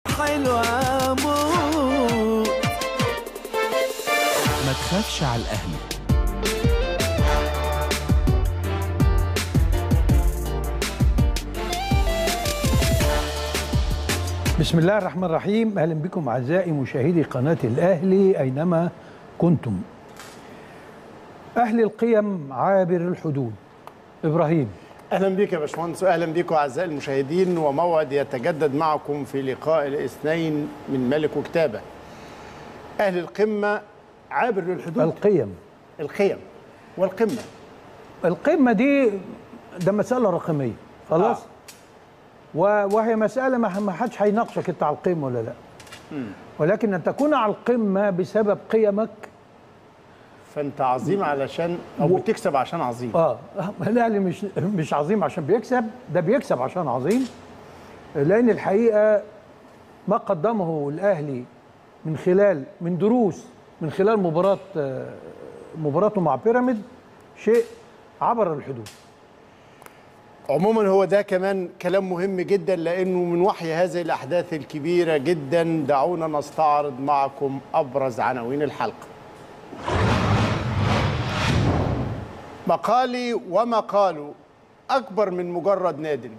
حلوة موت ما تخافش على الأهلي بسم الله الرحمن الرحيم اهلا بكم اعزائي مشاهدي قناه الاهلي اينما كنتم. اهل القيم عابر الحدود. ابراهيم اهلا بك يا باشمهندس واهلا بكم اعزائي المشاهدين وموعد يتجدد معكم في لقاء الاثنين من ملك وكتابه. اهل القمه عابر للحدود القيم القيم والقمه القمه دي ده مساله رقميه خلاص؟ آه. و- وهي مساله ما ما حدش هيناقشك انت على القمه ولا لا. ولكن ان تكون على القمه بسبب قيمك فانت عظيم علشان او و- بتكسب عشان عظيم اه الاهلي مش مش عظيم عشان بيكسب ده بيكسب عشان عظيم لان الحقيقه ما قدمه الاهلي من خلال من دروس من خلال مباراه آه، مباراته مع بيراميد شيء عبر الحدود عموما هو ده كمان كلام مهم جدا لانه من وحي هذه الاحداث الكبيره جدا دعونا نستعرض معكم ابرز عناوين الحلقه. مقالي ومقال اكبر من مجرد ناد.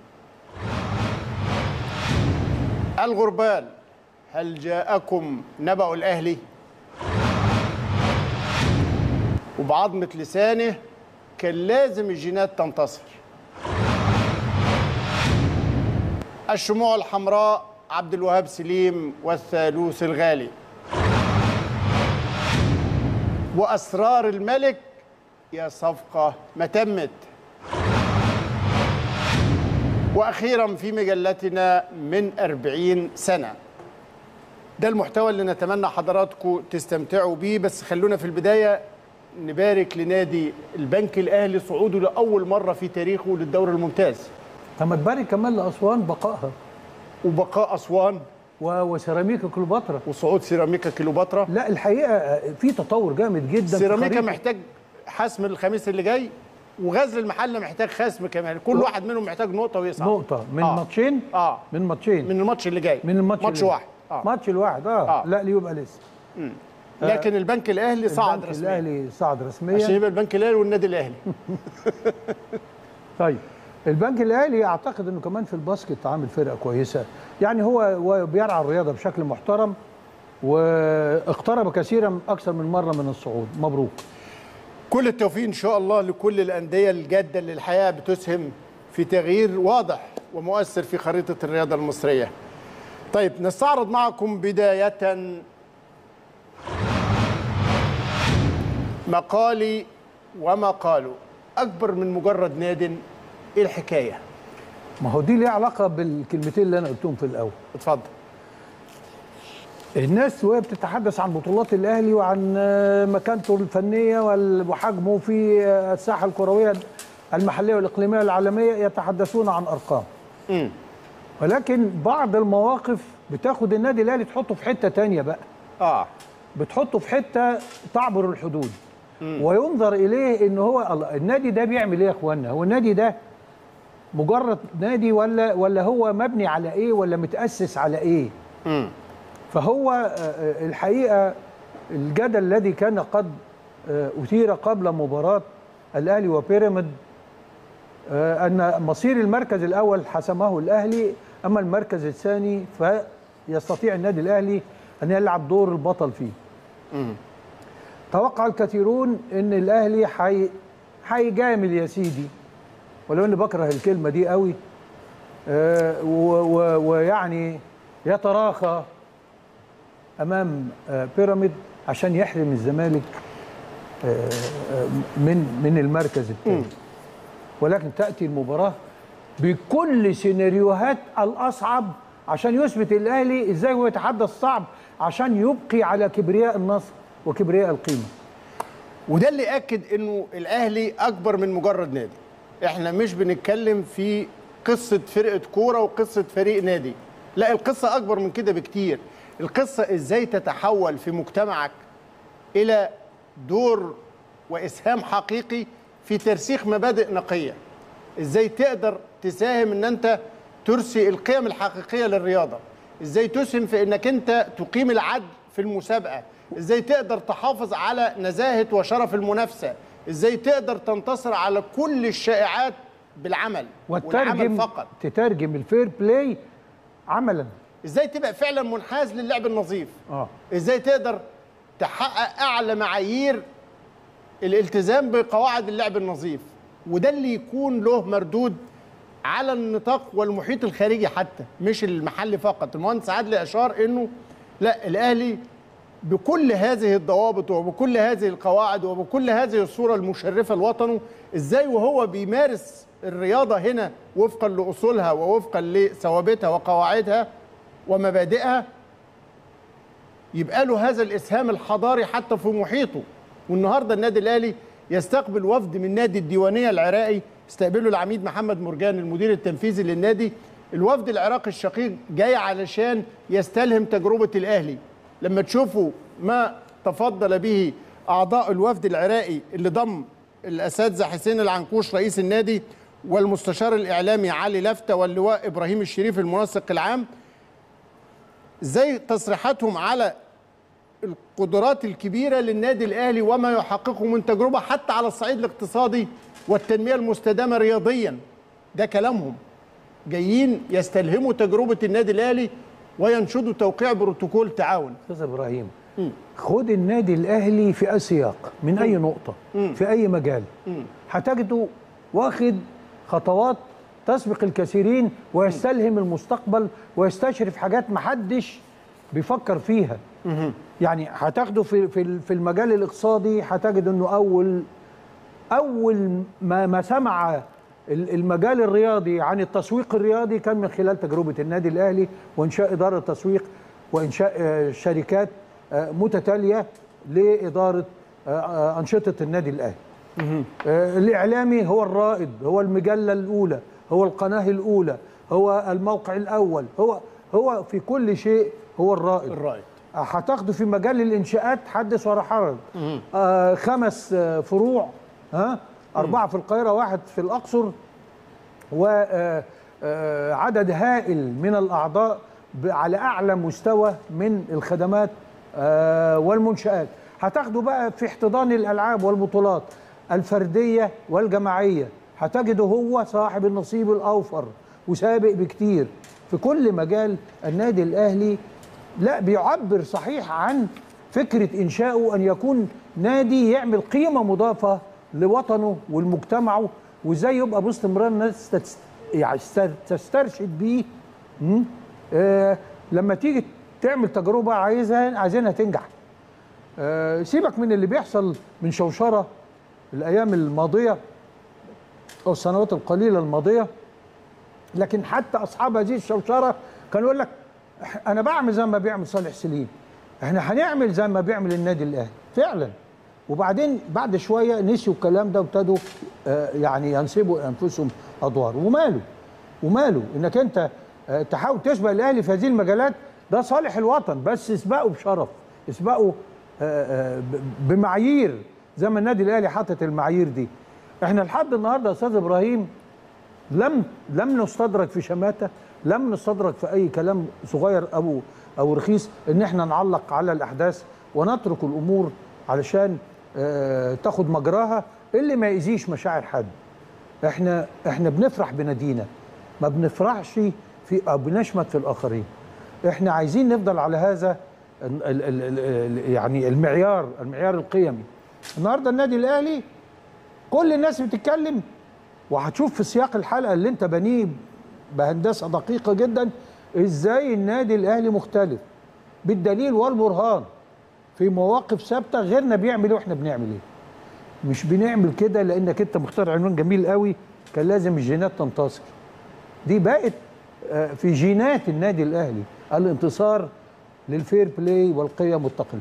الغربال هل جاءكم نبأ الاهلي؟ وبعظمه لسانه كان لازم الجينات تنتصر. الشموع الحمراء عبد الوهاب سليم والثالوث الغالي وأسرار الملك يا صفقة ما تمت وأخيرا في مجلتنا من أربعين سنة ده المحتوى اللي نتمنى حضراتكم تستمتعوا بيه بس خلونا في البداية نبارك لنادي البنك الأهلي صعوده لأول مرة في تاريخه للدور الممتاز طب ما تبارك كمان لاسوان بقائها وبقاء أسوان و- وسيراميكا كليوباترا وصعود سيراميكا كيلوباترا لا الحقيقه آه، في تطور جامد جدا في سيراميكا خريطة- محتاج حسم الخميس اللي جاي وغزل المحله محتاج خسم كمان كل واحد منهم محتاج نقطه ويصعد نقطه من آه. ماتشين اه من ماتشين من الماتش اللي جاي من الماتش ماتش اللي- واحد آه. ماتش الواحد اه, آه. لا ليه يبقى لسه لكن البنك الاهلي صعد البنك رسميا الاهلي صعد عشان رسميا يبقى البنك الاهلي والنادي الاهلي طيب البنك الاهلي اعتقد انه كمان في الباسكت عامل فرقه كويسه يعني هو هو بيرعى الرياضه بشكل محترم واقترب كثيرا اكثر من مره من الصعود مبروك كل التوفيق ان شاء الله لكل الانديه الجاده اللي الحقيقه بتسهم في تغيير واضح ومؤثر في خريطه الرياضه المصريه. طيب نستعرض معكم بدايه مقالي ومقاله اكبر من مجرد ناد ايه الحكايه؟ ما هو دي ليها علاقه بالكلمتين اللي انا قلتهم في الاول اتفضل. الناس وهي بتتحدث عن بطولات الاهلي وعن آه، مكانته الفنيه وال- وحجمه في آه، الساحه الكرويه المحليه والاقليميه والعالميه يتحدثون عن ارقام امم ولكن بعض المواقف بتاخد النادي الاهلي تحطه في حته تانية بقى اه بتحطه في حته تعبر الحدود وينظر اليه ان هو الله النادي ده بيعمل ايه يا اخوانا هو النادي ده مجرد نادي ولا ولا هو مبني على ايه ولا متاسس على ايه امم فهو آه، آه، الحقيقه الجدل الذي كان قد آه، اثير قبل مباراه الاهلي وبيراميد آه، ان مصير المركز الاول حسمه الاهلي اما المركز الثاني فيستطيع النادي الاهلي ان يلعب دور البطل فيه. توقع الكثيرون ان الاهلي حي هيجامل يا سيدي ولو اني بكره الكلمه دي قوي آه، و- و- ويعني يتراخى امام آه، بيراميد عشان يحرم الزمالك آه، آه، من من المركز الثاني ولكن تاتي المباراه بكل سيناريوهات الاصعب عشان يثبت الاهلي ازاي هو يتحدى الصعب عشان يبقي على كبرياء النصر وكبرياء القيمه وده اللي اكد انه الاهلي اكبر من مجرد نادي احنا مش بنتكلم في قصه فرقه كوره وقصه فريق نادي لا القصه اكبر من كده بكتير القصه ازاي تتحول في مجتمعك الى دور واسهام حقيقي في ترسيخ مبادئ نقيه ازاي تقدر تساهم ان انت ترسي القيم الحقيقيه للرياضه ازاي تسهم في انك انت تقيم العدل في المسابقه ازاي تقدر تحافظ على نزاهه وشرف المنافسه ازاي تقدر تنتصر على كل الشائعات بالعمل والعمل وتترجم فقط تترجم الفير بلاي عملا ازاي تبقى فعلا منحاز للعب النظيف اه ازاي تقدر تحقق اعلى معايير الالتزام بقواعد اللعب النظيف وده اللي يكون له مردود على النطاق والمحيط الخارجي حتى مش المحلي فقط المهندس عادل اشار انه لا الاهلي بكل هذه الضوابط وبكل هذه القواعد وبكل هذه الصوره المشرفه لوطنه ازاي وهو بيمارس الرياضه هنا وفقا لاصولها ووفقا لثوابتها وقواعدها ومبادئها يبقى له هذا الاسهام الحضاري حتى في محيطه والنهارده النادي الاهلي يستقبل وفد من نادي الديوانيه العراقي استقبله العميد محمد مرجان المدير التنفيذي للنادي الوفد العراقي الشقيق جاي علشان يستلهم تجربه الاهلي لما تشوفوا ما تفضل به اعضاء الوفد العراقي اللي ضم الاساتذه حسين العنكوش رئيس النادي والمستشار الاعلامي علي لفته واللواء ابراهيم الشريف المنسق العام زي تصريحاتهم على القدرات الكبيرة للنادي الأهلي وما يحققه من تجربة حتى على الصعيد الاقتصادي والتنمية المستدامة رياضيا ده كلامهم جايين يستلهموا تجربة النادي الأهلي وينشدوا توقيع بروتوكول تعاون استاذ ابراهيم خد النادي الاهلي في اي سياق من اي نقطه في اي مجال هتجده واخد خطوات تسبق الكثيرين ويستلهم المستقبل ويستشرف حاجات محدش بيفكر فيها يعني هتاخده في في في المجال الاقتصادي هتجد انه اول اول ما ما سمع ال- المجال الرياضي عن التسويق الرياضي كان من خلال تجربه النادي الاهلي وانشاء اداره تسويق وانشاء آه، شركات آه، متتاليه لاداره آه، آه، انشطه النادي الاهلي. آه، الاعلامي هو الرائد هو المجله الاولى هو القناه الاولى هو الموقع الاول هو هو في كل شيء هو الرائد الرائد هتاخده في مجال الانشاءات حدث ولا حرج آه خمس آه فروع ها اربعه في القاهره واحد في الاقصر وعدد هائل من الاعضاء ب- على اعلى مستوى من الخدمات آه والمنشات هتاخده بقى في احتضان الالعاب والبطولات الفرديه والجماعيه هتجده هو صاحب النصيب الاوفر وسابق بكتير في كل مجال النادي الاهلي لا بيعبر صحيح عن فكرة إنشائه أن يكون نادي يعمل قيمة مضافة لوطنه ولمجتمعه وإزاي يبقى باستمرار الناس تست... يعني تست- تسترشد بيه م? آه لما تيجي تعمل تجربة عايزها عايزينها تنجح آه سيبك من اللي بيحصل من شوشرة الأيام الماضية أو السنوات القليلة الماضية لكن حتى اصحاب هذه الشوشره كانوا يقول لك "إح- انا بعمل زي ما بيعمل صالح سليم احنا هنعمل زي ما بيعمل النادي الاهلي فعلا وبعدين بعد شويه نسيوا الكلام ده وابتدوا آه، يعني ينسبوا انفسهم ادوار وماله وماله انك انت آه، تحاول تسبق الاهلي في هذه المجالات ده صالح الوطن بس اسبقه بشرف اسبقه آه، آه، ب- بمعايير زي ما النادي الاهلي حاطط المعايير دي احنا لحد النهارده يا استاذ ابراهيم لم لم نستدرك في شماته لم نستدرك في اي كلام صغير او او رخيص ان احنا نعلق على الاحداث ونترك الامور علشان آه تاخد مجراها اللي ما يأذيش مشاعر حد احنا احنا بنفرح بنادينا ما بنفرحش في او بنشمت في الاخرين احنا عايزين نفضل على هذا ال ال ال ال يعني المعيار المعيار القيمي النهارده النادي الاهلي كل الناس بتتكلم وهتشوف في سياق الحلقه اللي انت بنيه بهندسه دقيقه جدا ازاي النادي الاهلي مختلف بالدليل والبرهان في مواقف ثابته غيرنا بيعمل ايه واحنا بنعمل ايه مش بنعمل كده لانك انت مختار عنوان جميل قوي كان لازم الجينات تنتصر دي بقت آه، في جينات النادي الاهلي الانتصار للفير بلاي والقيم والتقليد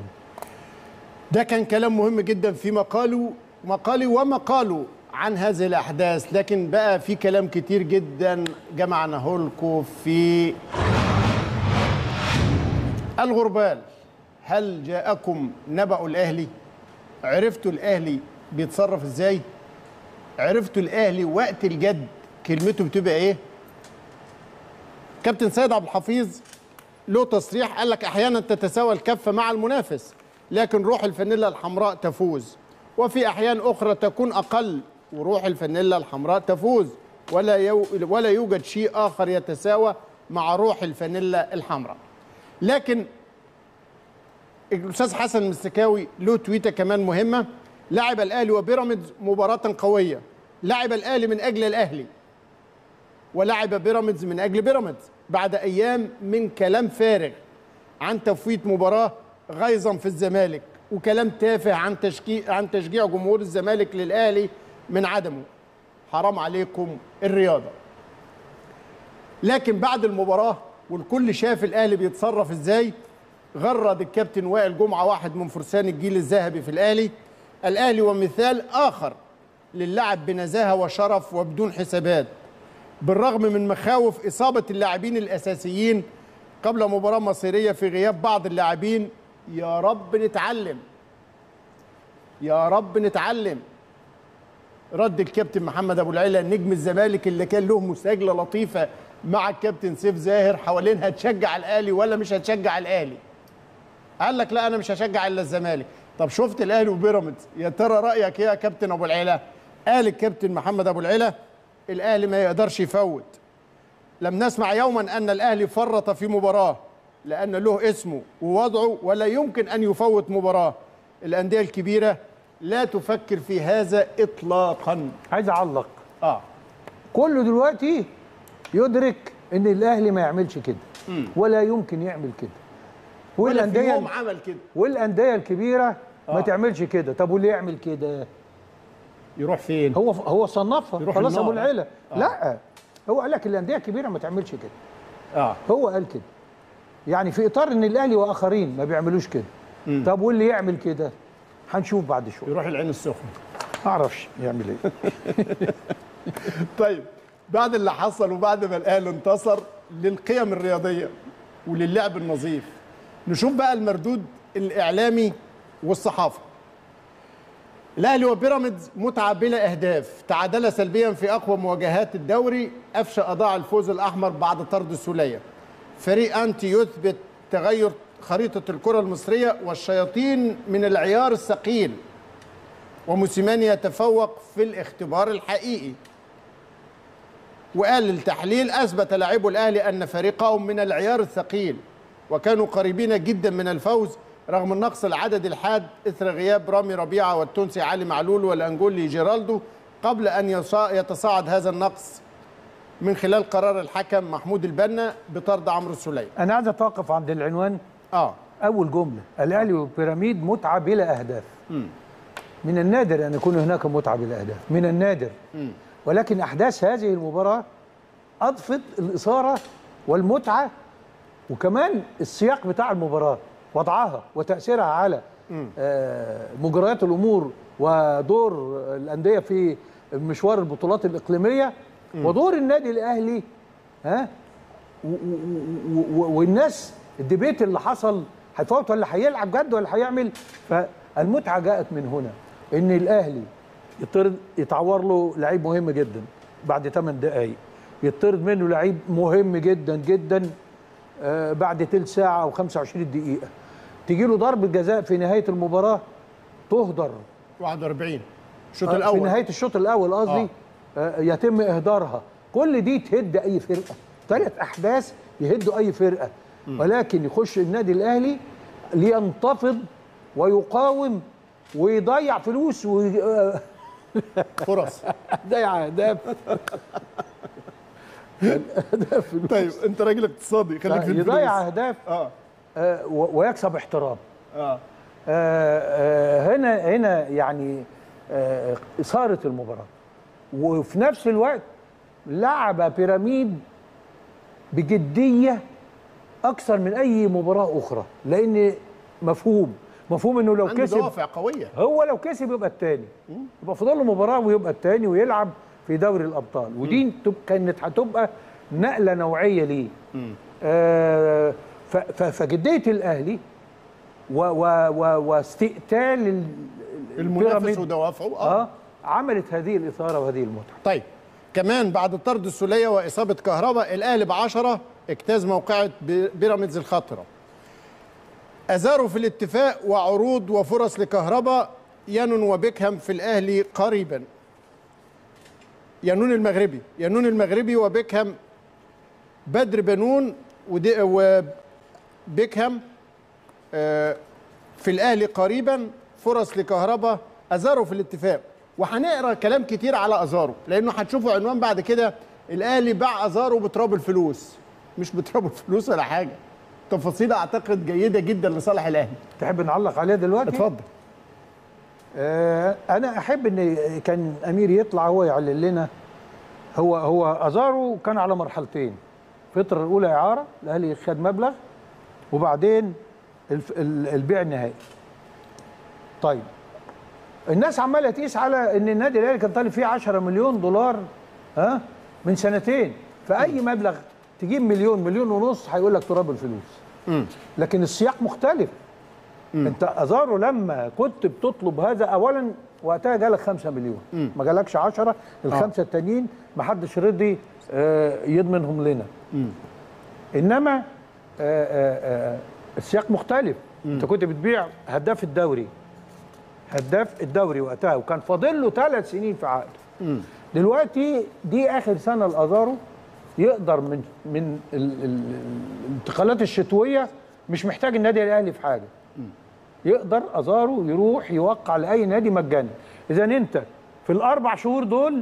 ده كان كلام مهم جدا في مقاله مقالي ومقاله عن هذه الأحداث لكن بقى في كلام كتير جدا جمعناه لكم في الغربال هل جاءكم نبأ الأهلي عرفتوا الأهلي بيتصرف إزاي عرفتوا الأهلي وقت الجد كلمته بتبقى إيه كابتن سيد عبد الحفيظ له تصريح قال لك احيانا تتساوى الكفه مع المنافس لكن روح الفانيلا الحمراء تفوز وفي احيان اخرى تكون اقل وروح الفانيلا الحمراء تفوز ولا يو ولا يوجد شيء اخر يتساوى مع روح الفانيلا الحمراء لكن الاستاذ حسن المستكاوي له تويته كمان مهمه لعب الاهلي وبيراميدز مباراه قويه لعب الاهلي من اجل الاهلي ولعب بيراميدز من اجل بيراميدز بعد ايام من كلام فارغ عن تفويت مباراه غيظا في الزمالك وكلام تافه عن تشجيع عن تشجيع جمهور الزمالك للاهلي من عدمه حرام عليكم الرياضه لكن بعد المباراه والكل شاف الاهلي بيتصرف ازاي غرد الكابتن وائل جمعه واحد من فرسان الجيل الذهبي في الاهلي الاهلي ومثال اخر للعب بنزاهه وشرف وبدون حسابات بالرغم من مخاوف اصابه اللاعبين الاساسيين قبل مباراه مصيريه في غياب بعض اللاعبين يا رب نتعلم يا رب نتعلم رد الكابتن محمد ابو العلا نجم الزمالك اللي كان له مساجله لطيفه مع الكابتن سيف زاهر حوالين هتشجع الاهلي ولا مش هتشجع الاهلي قال لك لا انا مش هشجع الا الزمالك طب شفت الاهلي وبيراميدز يا ترى رايك ايه يا كابتن ابو العلا قال الكابتن محمد ابو العلا الاهلي ما يقدرش يفوت لم نسمع يوما ان الاهلي فرط في مباراه لان له اسمه ووضعه ولا يمكن ان يفوت مباراه الانديه الكبيره لا تفكر في هذا اطلاقا عايز اعلق اه كله دلوقتي يدرك ان الاهلي ما يعملش كده ولا يمكن يعمل كده ولا في والانديه يوم عمل كده والانديه الكبيره ما آه. تعملش كده طب واللي يعمل كده يروح فين هو هو صنفها يروح خلاص ابو النار. العيله آه. لا هو قال لك الانديه الكبيره ما تعملش كده اه هو قال كده يعني في اطار ان الاهلي واخرين ما بيعملوش كده طب واللي يعمل كده هنشوف بعد شويه يروح العين السخنه ما اعرفش يعمل ايه طيب بعد اللي حصل وبعد ما الاهلي انتصر للقيم الرياضيه وللعب النظيف نشوف بقى المردود الاعلامي والصحافه الاهلي وبيراميدز متعه بلا اهداف تعادل سلبيا في اقوى مواجهات الدوري افشى اضاع الفوز الاحمر بعد طرد السوليه فريق انتي يثبت تغير خريطه الكره المصريه والشياطين من العيار الثقيل وموسيماني يتفوق في الاختبار الحقيقي وقال للتحليل اثبت لاعبو الاهلي ان فريقهم من العيار الثقيل وكانوا قريبين جدا من الفوز رغم النقص العدد الحاد اثر غياب رامي ربيعه والتونسي علي معلول والانجولي جيرالدو قبل ان يصا- يتصاعد هذا النقص من خلال قرار الحكم محمود البنا بطرد عمرو السوليه انا عايز اتوقف عند العنوان اه اول جمله الاهلي وبيراميد متعه بلا اهداف من النادر ان يكون هناك متعه بلا اهداف من النادر ولكن احداث هذه المباراه اضفت الاثاره والمتعه وكمان السياق بتاع المباراه وضعها وتاثيرها على آه، مجريات الامور ودور الانديه في مشوار البطولات الاقليميه ودور النادي الاهلي ها و- و- و- والناس الديبيت اللي حصل هيفوت ولا هيلعب جد ولا هيعمل فالمتعه جاءت من هنا ان الاهلي يطرد يتعور له لعيب مهم جدا بعد 8 دقائق يطرد منه لعيب مهم جدا جدا آه، بعد تلت ساعه او 25 دقيقه تيجي له ضربه جزاء في نهايه المباراه تهدر 41 الشوط في الاول نهايه الشوط الاول قصدي آه. يتم اهدارها كل دي تهد اي فرقه ثلاث احداث يهدوا اي فرقه ولكن يخش النادي الاهلي لينتفض ويقاوم ويضيع فلوس ويضيع فرص اهداف طيب انت راجل اقتصادي خليك في الفلوس يضيع اهداف اه آه، و- ويكسب احترام اه آه، آه، هنا هنا يعني آه، إثارة المباراة وفي نفس الوقت لعب بيراميد بجدية أكثر من أي مباراة أخرى لأن مفهوم مفهوم إنه لو عنده كسب دوافع قويه هو لو كسب يبقى الثاني يبقى فاضل له مباراه ويبقى الثاني ويلعب في دوري الابطال ودي تب- كانت هتبقى نقله نوعيه ليه آه ف- ف- فجديه الاهلي و و و واستئتال ال- المنافس البيراميد، ودوافعه اه, اه عملت هذه الاثاره وهذه المتعه طيب كمان بعد طرد السوليه واصابه كهرباء الاهلي ب 10 اجتاز موقعة ب- بيراميدز الخطرة أزاروا في الاتفاق وعروض وفرص لكهرباء يانون وبيكهام في الأهلي قريبا يانون المغربي يانون المغربي وبيكهام بدر بنون ودي- وبيكهام آه، في الاهلي قريبا فرص لكهرباء ازارو في الاتفاق وهنقرا كلام كتير على ازارو لانه هتشوفوا عنوان بعد كده الاهلي باع ازارو بتراب الفلوس مش بتراب الفلوس ولا حاجه تفاصيل اعتقد جيده جدا لصالح الاهلي تحب نعلق عليها دلوقتي اتفضل آه انا احب ان كان امير يطلع هو يعلن لنا هو هو ازارو كان على مرحلتين الفتره الاولى اعاره الاهلي خد مبلغ وبعدين الف- ال- البيع النهائي طيب الناس عماله تقيس على ان النادي الاهلي كان طالب فيه 10 مليون دولار ها من سنتين فاي مبلغ تجيب مليون مليون ونص هيقول لك تراب الفلوس لكن السياق مختلف انت ازارو لما كنت بتطلب هذا اولا وقتها جالك 5 مليون ما جالكش 10 الخمسه التانيين ما حدش رضي آه، يضمنهم لنا انما آه، آه، آه، السياق مختلف انت كنت بتبيع هداف الدوري هداف الدوري وقتها وكان فاضل له ثلاث سنين في عقده دلوقتي دي اخر سنه لازارو يقدر من من ال- ال- الانتقالات الشتويه مش محتاج النادي الاهلي في حاجه يقدر ازارو يروح يوقع لاي نادي مجاني اذا انت في الاربع شهور دول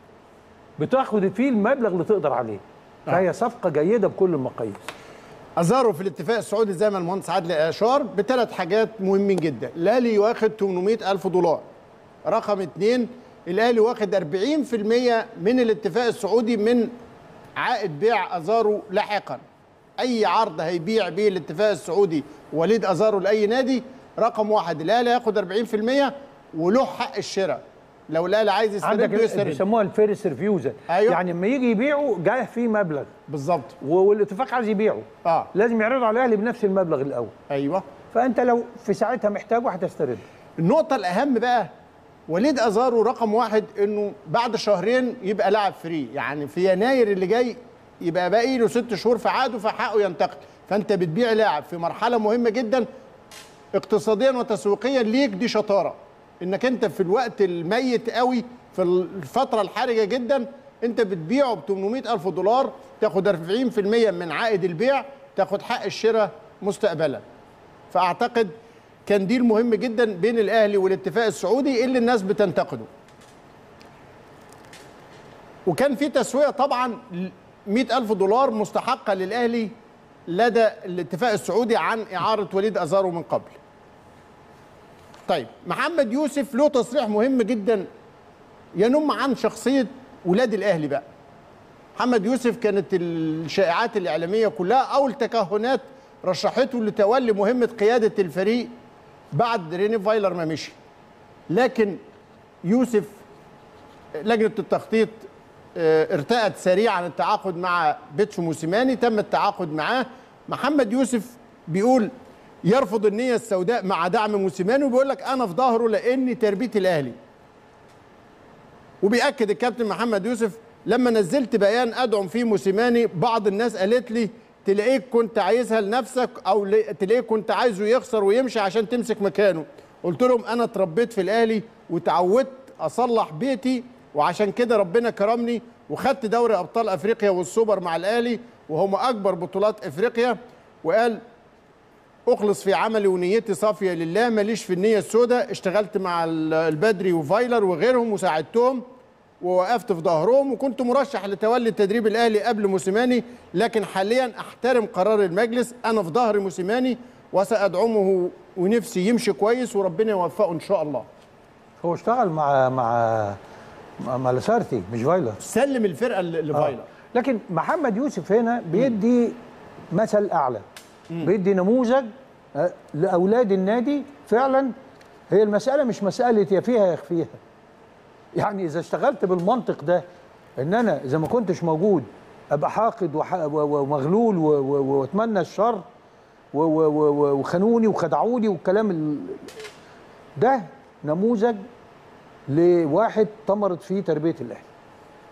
بتاخد فيه المبلغ اللي تقدر عليه فهي صفقه جيده بكل المقاييس ازاروا في الاتفاق السعودي زي ما المهندس عادل اشار بثلاث حاجات مهمين جدا الاهلي واخد 800 الف دولار رقم اثنين الاهلي واخد 40% من الاتفاق السعودي من عائد بيع ازارو لاحقا اي عرض هيبيع بيه الاتفاق السعودي وليد ازارو لاي نادي رقم واحد الاهلي هياخد 40% وله حق الشراء لو الاهلي عايز يسترد عندك ال- يسترد بيسموها الفيرست ريفيوزل أيوة. يعني لما يجي يبيعه جاه فيه مبلغ بالظبط و- والاتفاق عايز يبيعه اه لازم يعرضه على الاهلي بنفس المبلغ الاول ايوه فانت لو في ساعتها محتاجه هتسترد النقطة الأهم بقى وليد أزارو رقم واحد إنه بعد شهرين يبقى لاعب فري يعني في يناير اللي جاي يبقى باقي له ست شهور في عقده فحقه ينتقل فأنت بتبيع لاعب في مرحلة مهمة جدا اقتصاديا وتسويقيا ليك دي شطارة إنك أنت في الوقت الميت قوي في الفترة الحرجة جدا أنت بتبيعه ب 800 ألف دولار تاخد 40% من عائد البيع تاخد حق الشراء مستقبلا فاعتقد كان ديل مهم جدا بين الاهلي والاتفاق السعودي اللي الناس بتنتقده وكان في تسويه طبعا 100 ألف دولار مستحقه للاهلي لدى الاتفاق السعودي عن اعاره وليد ازارو من قبل طيب محمد يوسف له تصريح مهم جدا ينم عن شخصيه ولاد الاهلي بقى محمد يوسف كانت الشائعات الإعلامية كلها أو التكهنات رشحته لتولي مهمة قيادة الفريق بعد ريني فايلر ما مشي لكن يوسف لجنة التخطيط آه، ارتأت سريعا التعاقد مع بيتسو موسيماني تم التعاقد معاه محمد يوسف بيقول يرفض النية السوداء مع دعم موسيماني وبيقول لك أنا في ظهره لأني تربية الأهلي وبيأكد الكابتن محمد يوسف لما نزلت بيان ادعم فيه موسيماني بعض الناس قالت لي تلاقيك كنت عايزها لنفسك او ل- تلاقيك كنت عايزه يخسر ويمشي عشان تمسك مكانه قلت لهم انا اتربيت في الاهلي وتعودت اصلح بيتي وعشان كده ربنا كرمني وخدت دوري ابطال افريقيا والسوبر مع الاهلي وهم اكبر بطولات افريقيا وقال اخلص في عملي ونيتي صافيه لله ماليش في النيه السوداء اشتغلت مع ال- البدري وفايلر وغيرهم وساعدتهم ووقفت في ظهرهم وكنت مرشح لتولي تدريب الاهلي قبل موسيماني لكن حاليا احترم قرار المجلس انا في ظهر موسيماني وسادعمه ونفسي يمشي كويس وربنا يوفقه ان شاء الله هو اشتغل مع مع مع, مع لاسارتي مش فايلر سلم الفرقه ل- لفايلر لكن محمد يوسف هنا بيدي مثل اعلى بيدي نموذج آه، لاولاد النادي فعلا هي المساله مش مساله يا فيها يا يخفيها يعني اذا اشتغلت بالمنطق ده ان انا اذا ما كنتش موجود ابقى حاقد وح- و- و- ومغلول و- و- واتمنى الشر و- و- و- وخانوني وخدعوني والكلام ال- ده نموذج لواحد ثمرت فيه تربيه الاهلي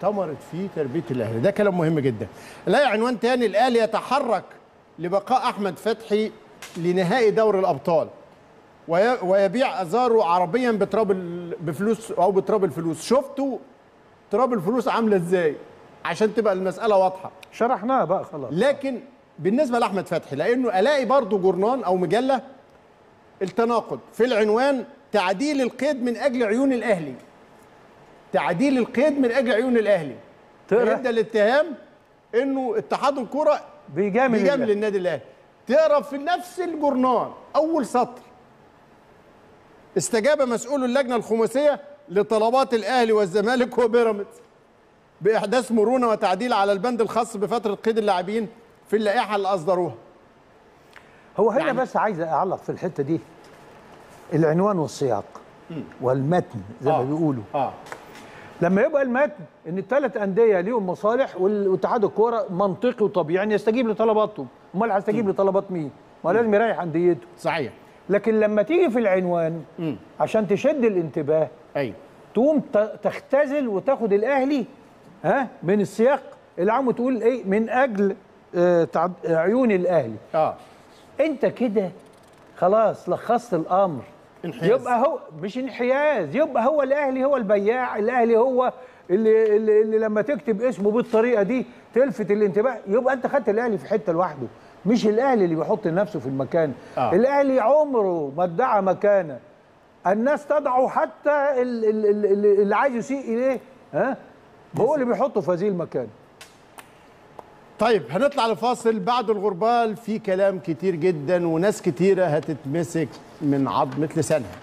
ثمرت فيه تربيه الاهلي ده كلام مهم جدا لا عنوان تاني الاهلي يتحرك لبقاء احمد فتحي لنهائي دوري الابطال وي- ويبيع ازارو عربيا بتراب ال- بفلوس او بتراب الفلوس شفتوا تراب الفلوس عامله ازاي عشان تبقى المساله واضحه شرحناها بقى خلاص لكن بالنسبه لاحمد فتحي لانه الاقي برضه جورنان او مجله التناقض في العنوان تعديل القيد من اجل عيون الاهلي تعديل القيد من اجل عيون الاهلي تقرا يبدا الاتهام انه اتحاد الكره بيجامل بيجامل الأهلي. النادي الاهلي تقرا في نفس الجورنال اول سطر استجاب مسؤول اللجنه الخماسيه لطلبات الاهلي والزمالك وبيراميدز باحداث مرونه وتعديل على البند الخاص بفتره قيد اللاعبين في اللائحه اللي اصدروها هو هنا يعني- بس عايز اعلق في الحته دي العنوان والسياق والمتن زي ما آه. بيقولوا اه لما يبقى المتن ان الثلاث انديه ليهم مصالح وال- واتحاد الكوره منطقي وطبيعي ان يستجيب لطلباتهم امال هيستجيب لطلبات مين ما لازم يريح انديته صحيح لكن لما تيجي في العنوان عشان تشد الانتباه ايوه تقوم ت- تختزل وتاخد الاهلي ها من السياق العام وتقول ايه من اجل آه، تعد- عيون الاهلي اه انت كده خلاص لخصت الامر انحياز. يبقى هو مش انحياز يبقى هو الاهلي هو البياع الاهلي هو اللي, اللي, اللي لما تكتب اسمه بالطريقه دي تلفت الانتباه يبقى انت خدت الاهلي في حته لوحده مش الاهلي اللي بيحط نفسه في المكان آه. الاهلي عمره ما ادعى مكانه الناس تدعو حتى ال- ال- ال- ال- اللي عايز يسيء اليه ها هو اللي بيحطه في هذه المكان طيب هنطلع لفاصل بعد الغربال في كلام كتير جدا وناس كتيره هتتمسك من عظمه لسانها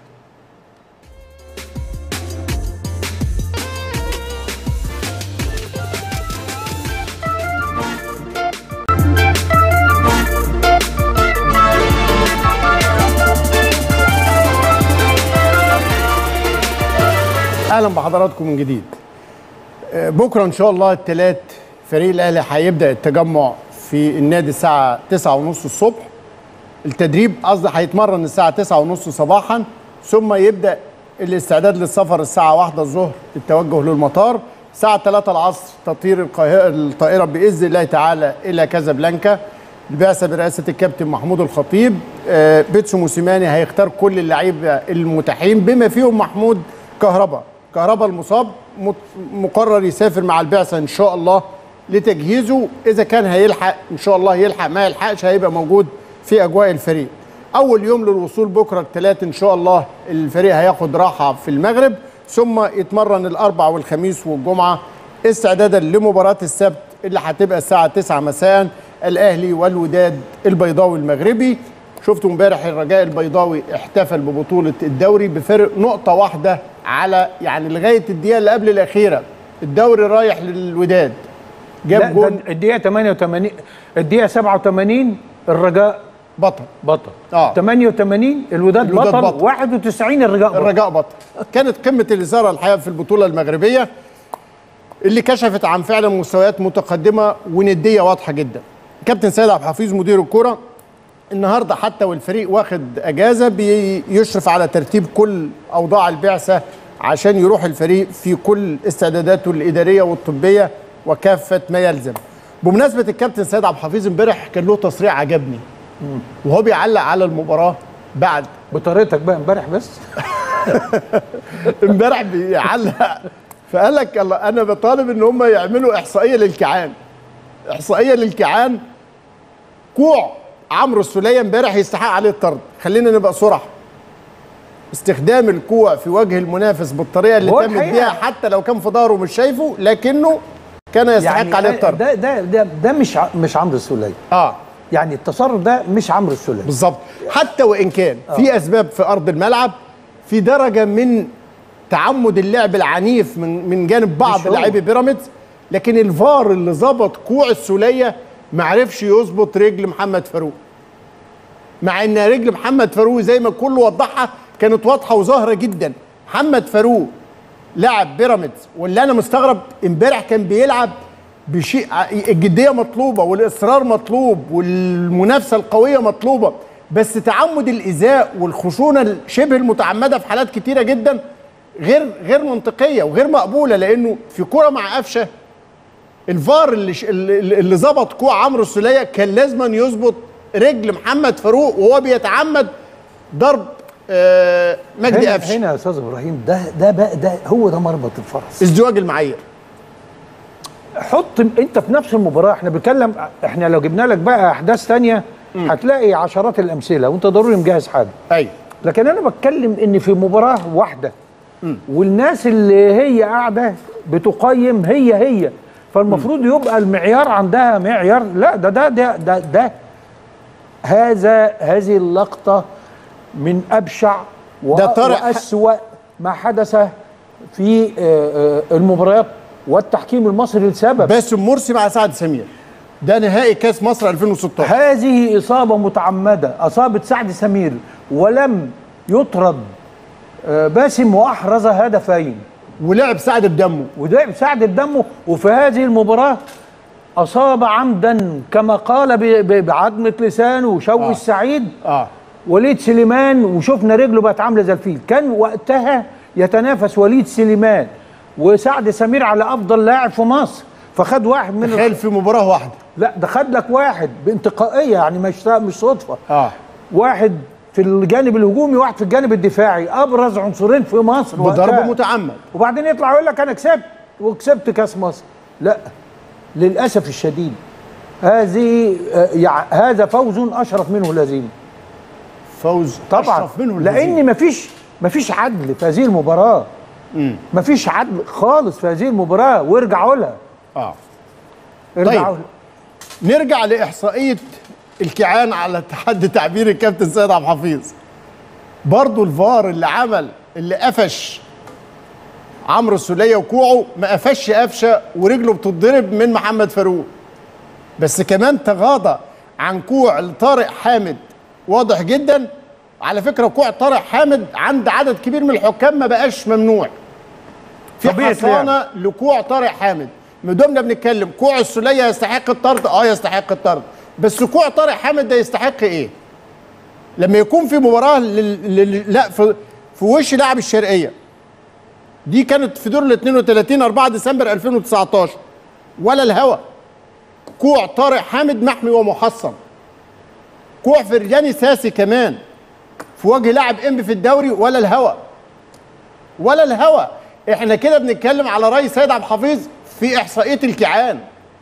اهلا بحضراتكم من جديد آه، بكره ان شاء الله الثلاث فريق الاهلي هيبدا التجمع في النادي الساعه 9:30 الصبح التدريب قصدي هيتمرن الساعه 9:30 صباحا ثم يبدا الاستعداد للسفر الساعه 1 الظهر التوجه للمطار الساعه 3 العصر تطير القاهرة الطائره باذن الله تعالى الى كازابلانكا البعثه برئاسه الكابتن محمود الخطيب آه، بيتسو موسيماني هيختار كل اللعيبه المتاحين بما فيهم محمود كهربا كهربا المصاب مت- مقرر يسافر مع البعثه ان شاء الله لتجهيزه اذا كان هيلحق ان شاء الله يلحق ما يلحقش هيبقى موجود في اجواء الفريق اول يوم للوصول بكره الثلاث ان شاء الله الفريق هياخد راحه في المغرب ثم يتمرن الاربع والخميس والجمعه استعدادا لمباراه السبت اللي هتبقى الساعه 9 مساء الاهلي والوداد البيضاوي المغربي شفتوا امبارح الرجاء البيضاوي احتفل ببطوله الدوري بفرق نقطه واحده على يعني لغايه الدقيقه اللي قبل الاخيره الدوري رايح للوداد لا جاب ده جون الدقيقه 88 الدقيقه 87 الرجاء بطل بطل آه. 88 الوداد, الوداد بطل, بطل. 91 الرجاء بطل الرجاء بطل كانت قمه الاثاره الحقيقه في البطوله المغربيه اللي كشفت عن فعلا مستويات متقدمه ونديه واضحه جدا كابتن سيد عبد الحفيظ مدير الكره النهارده حتى والفريق واخد اجازه بيشرف على ترتيب كل اوضاع البعثه عشان يروح الفريق في كل استعداداته الاداريه والطبيه وكافه ما يلزم بمناسبه الكابتن سيد عبد الحفيظ امبارح كان له تصريح عجبني وهو بيعلق على المباراه بعد بطريقتك بقى امبارح بس امبارح بيعلق فقال لك الله انا بطالب ان هم يعملوا احصائيه للكيعان احصائيه للكيعان كوع عمرو السوليه امبارح يستحق عليه الطرد خلينا نبقى صراحه استخدام الكوع في وجه المنافس بالطريقه اللي هو تمت الحقيقة- بيها حتى لو كان في ظهره مش شايفه لكنه كان يستحق عليه الطرد ده ده ده, ده مش ع- مش عمرو السوليه اه يعني التصرف ده مش عمرو السوليه بالظبط حتى وان كان في اسباب في ارض الملعب في درجه من تعمد اللعب العنيف من من جانب بعض مش هو. لاعبي بيراميدز لكن الفار اللي ظبط كوع السوليه ما عرفش يظبط رجل محمد فاروق مع ان رجل محمد فاروق زي ما كله وضحها كانت واضحه وظاهره جدا محمد فاروق لاعب بيراميدز واللي انا مستغرب امبارح كان بيلعب بشيء الجديه مطلوبه والاصرار مطلوب والمنافسه القويه مطلوبه بس تعمد الايذاء والخشونه الشبه المتعمده في حالات كتيره جدا غير غير منطقيه وغير مقبوله لانه في كره مع قفشه الفار اللي ش- اللي اللي ظبط كوع عمرو السوليه كان لازما يظبط رجل محمد فاروق وهو بيتعمد ضرب آه، مجدي هنا, قفشه هنا يا استاذ ابراهيم ده ده بقى ده هو ده مربط الفرس ازدواج المعايير حط انت في نفس المباراه احنا بنتكلم احنا لو جبنا لك بقى احداث تانية هتلاقي عشرات الامثله وانت ضروري مجهز حاجه ايوه لكن انا بتكلم ان في مباراه واحده والناس اللي هي قاعده بتقيم هي هي فالمفروض يبقى المعيار عندها معيار لا ده ده ده ده, ده هذا هذه اللقطه من ابشع وأ- ده طارق ح- واسوا ما حدث في آه، آه، المباريات والتحكيم المصري لسبب باسم مرسي مع سعد سمير ده نهائي كاس مصر 2016 هذه إصابة متعمدة أصابت سعد سمير ولم يطرد آه، باسم وأحرز هدفين ولعب سعد بدمه وده سعد بدمه وفي هذه المباراة أصاب عمدا كما قال ب- ب- بعظمة لسانه وشوقي آه. السعيد اه وليد سليمان وشفنا رجله بقت عامله زي الفيل كان وقتها يتنافس وليد سليمان وسعد سمير على افضل لاعب في مصر فخد واحد من تخيل في مباراه واحده لا ده خد لك واحد بانتقائيه يعني مش مش صدفه اه واحد في الجانب الهجومي واحد في الجانب الدفاعي ابرز عنصرين في مصر بضرب وقتها. متعمد وبعدين يطلع يقول لك انا كسبت وكسبت كاس مصر لا للاسف الشديد هذه آه، يع- هذا فوز اشرف منه الهزيمه فوز طبعا أشرف منه الهزيمة. لان مفيش مفيش عدل في هذه المباراه مفيش عدل خالص في هذه المباراه وارجعوا لها اه ارجعوا طيب. نرجع لاحصائيه الكيعان على تحدي تعبير الكابتن سيد عبد الحفيظ برضه الفار اللي عمل اللي قفش عمرو السوليه وكوعه ما قفش قفشه ورجله بتتضرب من محمد فاروق بس كمان تغاضى عن كوع لطارق حامد واضح جدا على فكره كوع طارق حامد عند عدد كبير من الحكام ما بقاش ممنوع في طبيعة حصانه لكوع طارق حامد من ضمن بنتكلم كوع السوليه يستحق الطرد اه يستحق الطرد بس كوع طارق حامد ده يستحق ايه لما يكون في مباراه لل... لل... لا في... في وش لاعب الشرقيه دي كانت في دور ال 32 4 ديسمبر 2019 ولا الهوى كوع طارق حامد محمي ومحصن كوع فرجاني ساسي كمان في وجه لاعب انبي في الدوري ولا الهوى ولا الهوى احنا كده بنتكلم على راي سيد عبد الحفيظ في احصائيه الكيعان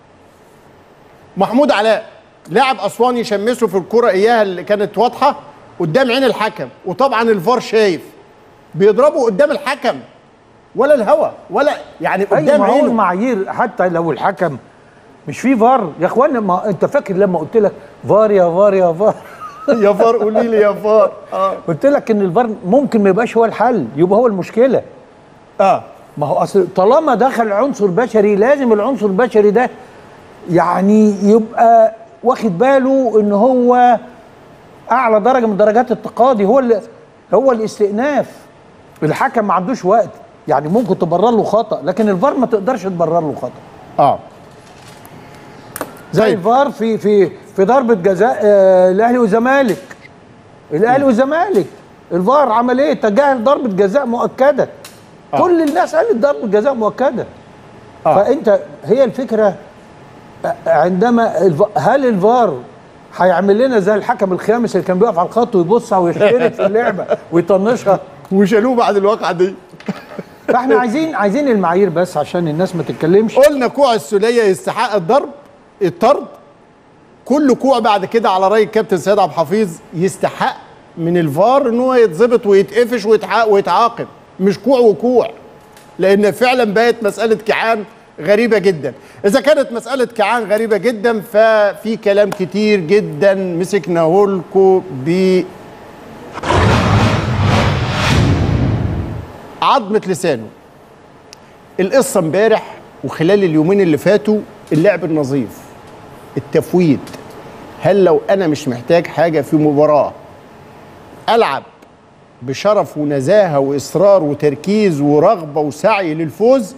محمود علاء لاعب اسوان يشمسه في الكره اياها اللي كانت واضحه قدام عين الحكم وطبعا الفار شايف بيضربه قدام الحكم ولا الهوى ولا يعني ايوه قدام ما هو عينه المعايير حتى لو الحكم مش في فار يا اخوانا ما انت فاكر لما قلت لك فار يا فار يا فار يا فار قولي لي يا فار اه قلت لك ان الفار ممكن ما يبقاش هو الحل يبقى هو المشكله اه ما هو اصل طالما دخل عنصر بشري لازم العنصر البشري ده يعني يبقى واخد باله ان هو اعلى درجه من درجات التقاضي هو اللي هو الاستئناف الحكم ما عندوش وقت يعني ممكن تبرر له خطا لكن الفار ما تقدرش تبرر له خطا اه زي طيب. الفار في في في ضربه جزاء آه، الاهلي والزمالك الاهلي والزمالك الفار عمل ايه تجاهل ضربه جزاء مؤكده آه. كل الناس قالت ضربه جزاء مؤكده آه. فانت هي الفكره آه، عندما الف- هل الفار هيعمل لنا زي الحكم الخامس اللي كان بيقف على الخط ويبص ويشترك في اللعبه ويطنشها وشالوه بعد الواقعه دي فاحنا عايزين عايزين المعايير بس عشان الناس ما تتكلمش قلنا كوع السوليه يستحق الضرب الطرد كل كوع بعد كده على راي الكابتن سيد عبد الحفيظ يستحق من الفار ان هو يتظبط ويتقفش ويتع- ويتعاقب مش كوع وكوع لان فعلا بقت مساله كيعان غريبه جدا اذا كانت مساله كيعان غريبه جدا ففي كلام كتير جدا مسكناه لكم ب عظمه لسانه القصه امبارح وخلال اليومين اللي فاتوا اللعب النظيف التفويت هل لو انا مش محتاج حاجه في مباراه العب بشرف ونزاهه واصرار وتركيز ورغبه وسعي للفوز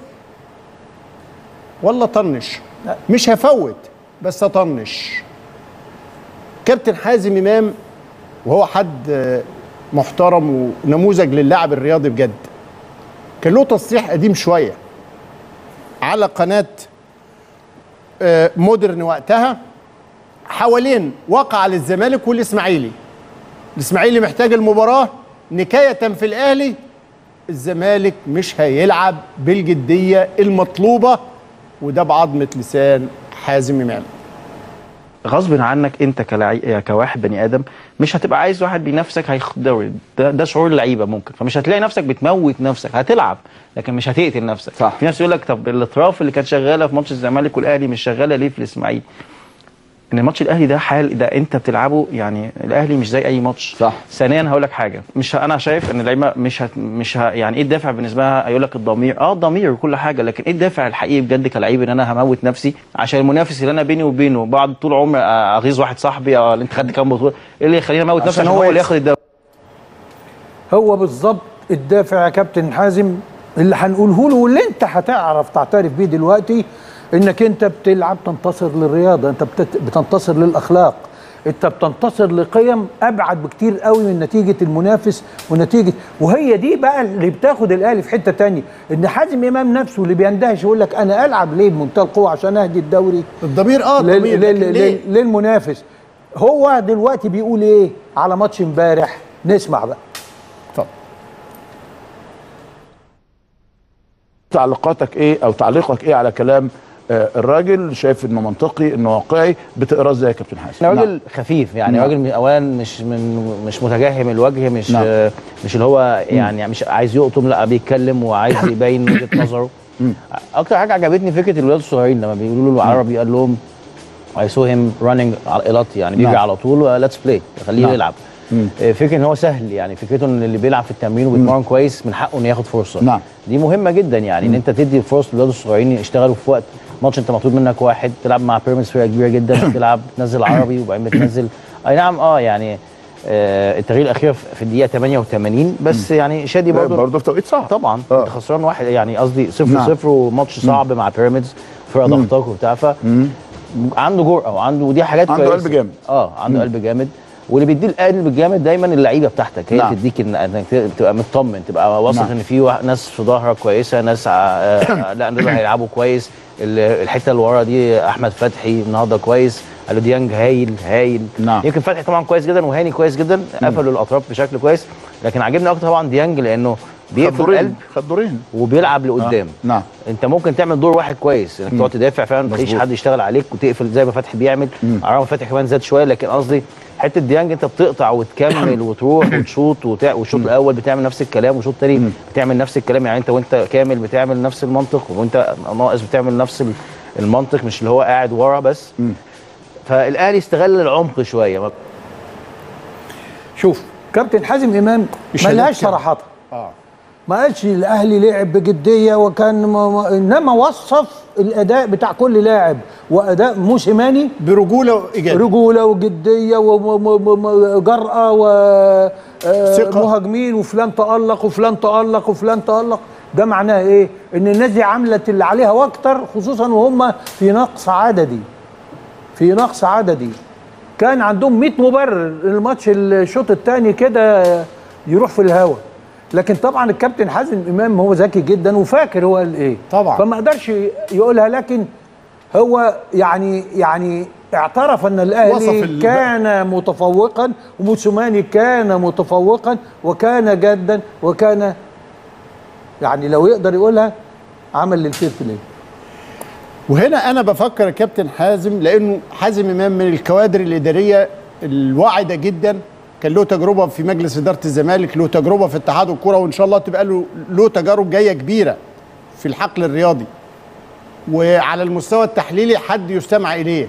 ولا طنش مش هفوت بس اطنش كابتن حازم امام وهو حد محترم ونموذج للاعب الرياضي بجد كان له تصريح قديم شويه على قناه آه، مودرن وقتها حوالين وقع للزمالك والاسماعيلي الاسماعيلي محتاج المباراه نكايه في الاهلي الزمالك مش هيلعب بالجديه المطلوبه وده بعظمه لسان حازم امام غصب عنك انت كلاعب كواحد بني ادم مش هتبقى عايز واحد بينافسك هياخد الدوري ده, ده شعور اللعيبه ممكن فمش هتلاقي نفسك بتموت نفسك هتلعب لكن مش هتقتل نفسك صح. في ناس يقول لك طب الاطراف اللي كانت شغاله في ماتش الزمالك والاهلي مش شغاله ليه في الاسماعيلي ان الماتش الاهلي ده حال ده انت بتلعبه يعني الاهلي مش زي اي ماتش صح. ثانيا هقول لك حاجه مش ه- انا شايف ان اللعيبه مش هت مش ه يعني ايه الدافع بالنسبه لها هيقول لك الضمير اه الضمير وكل حاجه لكن ايه الدافع الحقيقي بجد كلعيب ان انا هموت نفسي عشان المنافس اللي انا بيني وبينه بعد طول عمري اغيظ واحد صاحبي اه انت خدت كام بطوله ايه اللي يخليني اموت نفسي عشان عشان هو هو اللي يكسب. ياخد الدوري هو بالظبط الدافع يا كابتن حازم اللي هنقوله له واللي انت هتعرف تعترف بيه دلوقتي انك انت بتلعب تنتصر للرياضه انت بتت- بتنتصر للاخلاق انت بتنتصر لقيم ابعد بكتير قوي من نتيجه المنافس ونتيجه وهي دي بقى اللي بتاخد الاهلي في حته تانية ان حازم امام نفسه اللي بيندهش يقول لك انا العب ليه بمنتهى القوه عشان اهدي الدوري الضمير اه لل- الضمير لل- لكن ليه؟ لل- للمنافس هو دلوقتي بيقول ايه على ماتش امبارح نسمع بقى اتفضل. تعليقاتك ايه او تعليقك ايه على كلام آه، الراجل شايف انه منطقي انه واقعي بتقراه ازاي يا كابتن حسن انا راجل خفيف يعني نعم. راجل من- اولا مش من مش متجهم الوجه مش نعم. آه مش اللي هو يعني مش عايز يقطم لا بيتكلم وعايز يبين وجهه نظره اكتر حاجه عجبتني فكره الولاد الصغيرين لما بيقولوا له عربي قال لهم I saw him running على إيلاتي يعني بيجري نعم. على طول ليتس بلاي خليه نعم. يلعب آه، فكره ان هو سهل يعني فكرته ان اللي بيلعب في التمرين وبيتمرن كويس من حقه انه ياخد فرصه نعم. دي مهمه جدا يعني ان انت تدي فرص للولاد الصغيرين يشتغلوا في وقت ماتش انت مطلوب منك واحد تلعب مع بيراميدز فرقه كبيره جدا بتلعب تنزل عربي وبعدين بتنزل اي نعم اه يعني آه التغيير الاخير في الدقيقه 88 بس يعني شادي برضه برضه في توقيت صعب طبعا آه. انت خسران واحد يعني قصدي صفر نعم. صفر وماتش صعب مع بيراميدز فرقه ضغطاك وبتاع ف عنده جرأه وعنده ودي حاجات عنده كويسة. قلب جامد. اه عنده قلب جامد واللي بيديه القلب الجامد دايما اللعيبه بتاعتك هي نعم. تديك إن- انك تبقى مطمن تبقى واثق نعم. ان في واحد- ناس في ظهرك كويسه ناس ع- آه، لا دول هيلعبوا كويس ال- الحته اللي ورا دي احمد فتحي النهارده كويس الو ديانج هايل هايل نعم. يمكن فتحي طبعا كويس جدا وهاني كويس جدا قفلوا الاطراف بشكل كويس لكن عاجبني اكتر طبعا ديانج لانه خد بيقفل دورين القلب خد دورين وبيلعب لقدام نعم انت ممكن تعمل دور واحد كويس انك تقعد تدافع فعلا ما تخليش مظبوط. حد يشتغل عليك وتقفل زي ما فتحي بيعمل عرام فتحي كمان زاد شويه لكن قصدي حته ديانج انت بتقطع وتكمل وتروح وتشوط وتع... والشوط الاول بتعمل نفس الكلام والشوط الثاني بتعمل نفس الكلام يعني انت وانت كامل بتعمل نفس المنطق وانت ناقص بتعمل نفس ال- المنطق مش اللي هو قاعد ورا بس فالاهلي استغل العمق شويه شوف كابتن حازم امام مش ما لهاش هنتكلم. صراحه اه ما قالش الاهلي لعب بجديه وكان ما ما انما وصف الاداء بتاع كل لاعب واداء موسيماني برجوله وايجابيه رجوله وجديه وجرأه ثقة. ومهاجمين وفلان تألق وفلان تألق وفلان تألق ده معناه ايه؟ ان الناس دي عملت اللي عليها واكتر خصوصا وهم في نقص عددي في نقص عددي كان عندهم 100 مبرر الماتش الشوط الثاني كده يروح في الهوا لكن طبعا الكابتن حازم امام هو ذكي جدا وفاكر هو قال ايه طبعا. فما قدرش يقولها لكن هو يعني يعني اعترف ان وصف الاهلي ال- كان متفوقا وموسوماني كان متفوقا وكان جدا وكان يعني لو يقدر يقولها عمل للفير بلاي وهنا انا بفكر يا كابتن حازم لانه حازم امام من الكوادر الاداريه الواعده جدا كان له تجربه في مجلس اداره الزمالك له تجربه في اتحاد الكره وان شاء الله تبقى له له تجارب جايه كبيره في الحقل الرياضي وعلى المستوى التحليلي حد يستمع اليه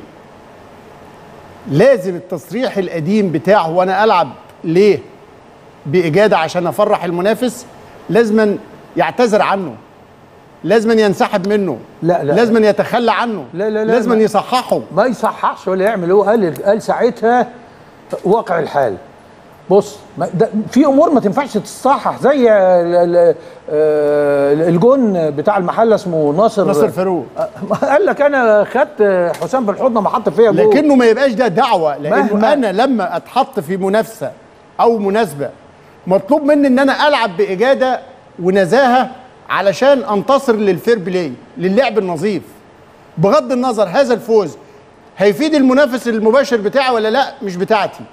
لازم التصريح القديم بتاعه وانا العب ليه باجاده عشان افرح المنافس لازما يعتذر عنه لازما ينسحب منه لا، لا. لازما يتخلى عنه لا، لا، لا، لازما ما- يصححه ما يصححش ولا يعمل هو قال قال ساعتها واقع الحال بص ما- ده في امور ما تنفعش تتصحح زي ال- ال- آه، الجون بتاع المحله اسمه ناصر ناصر فاروق قال لك انا خدت حسام بالحضن ما حط فيا جول لكنه ما يبقاش ده دعوه لانه مهما- انا لما اتحط في منافسه او مناسبه مطلوب مني ان انا العب باجاده ونزاهه علشان انتصر للفير بلاي للعب النظيف بغض النظر هذا الفوز هيفيد المنافس المباشر بتاعي ولا لا مش بتاعتي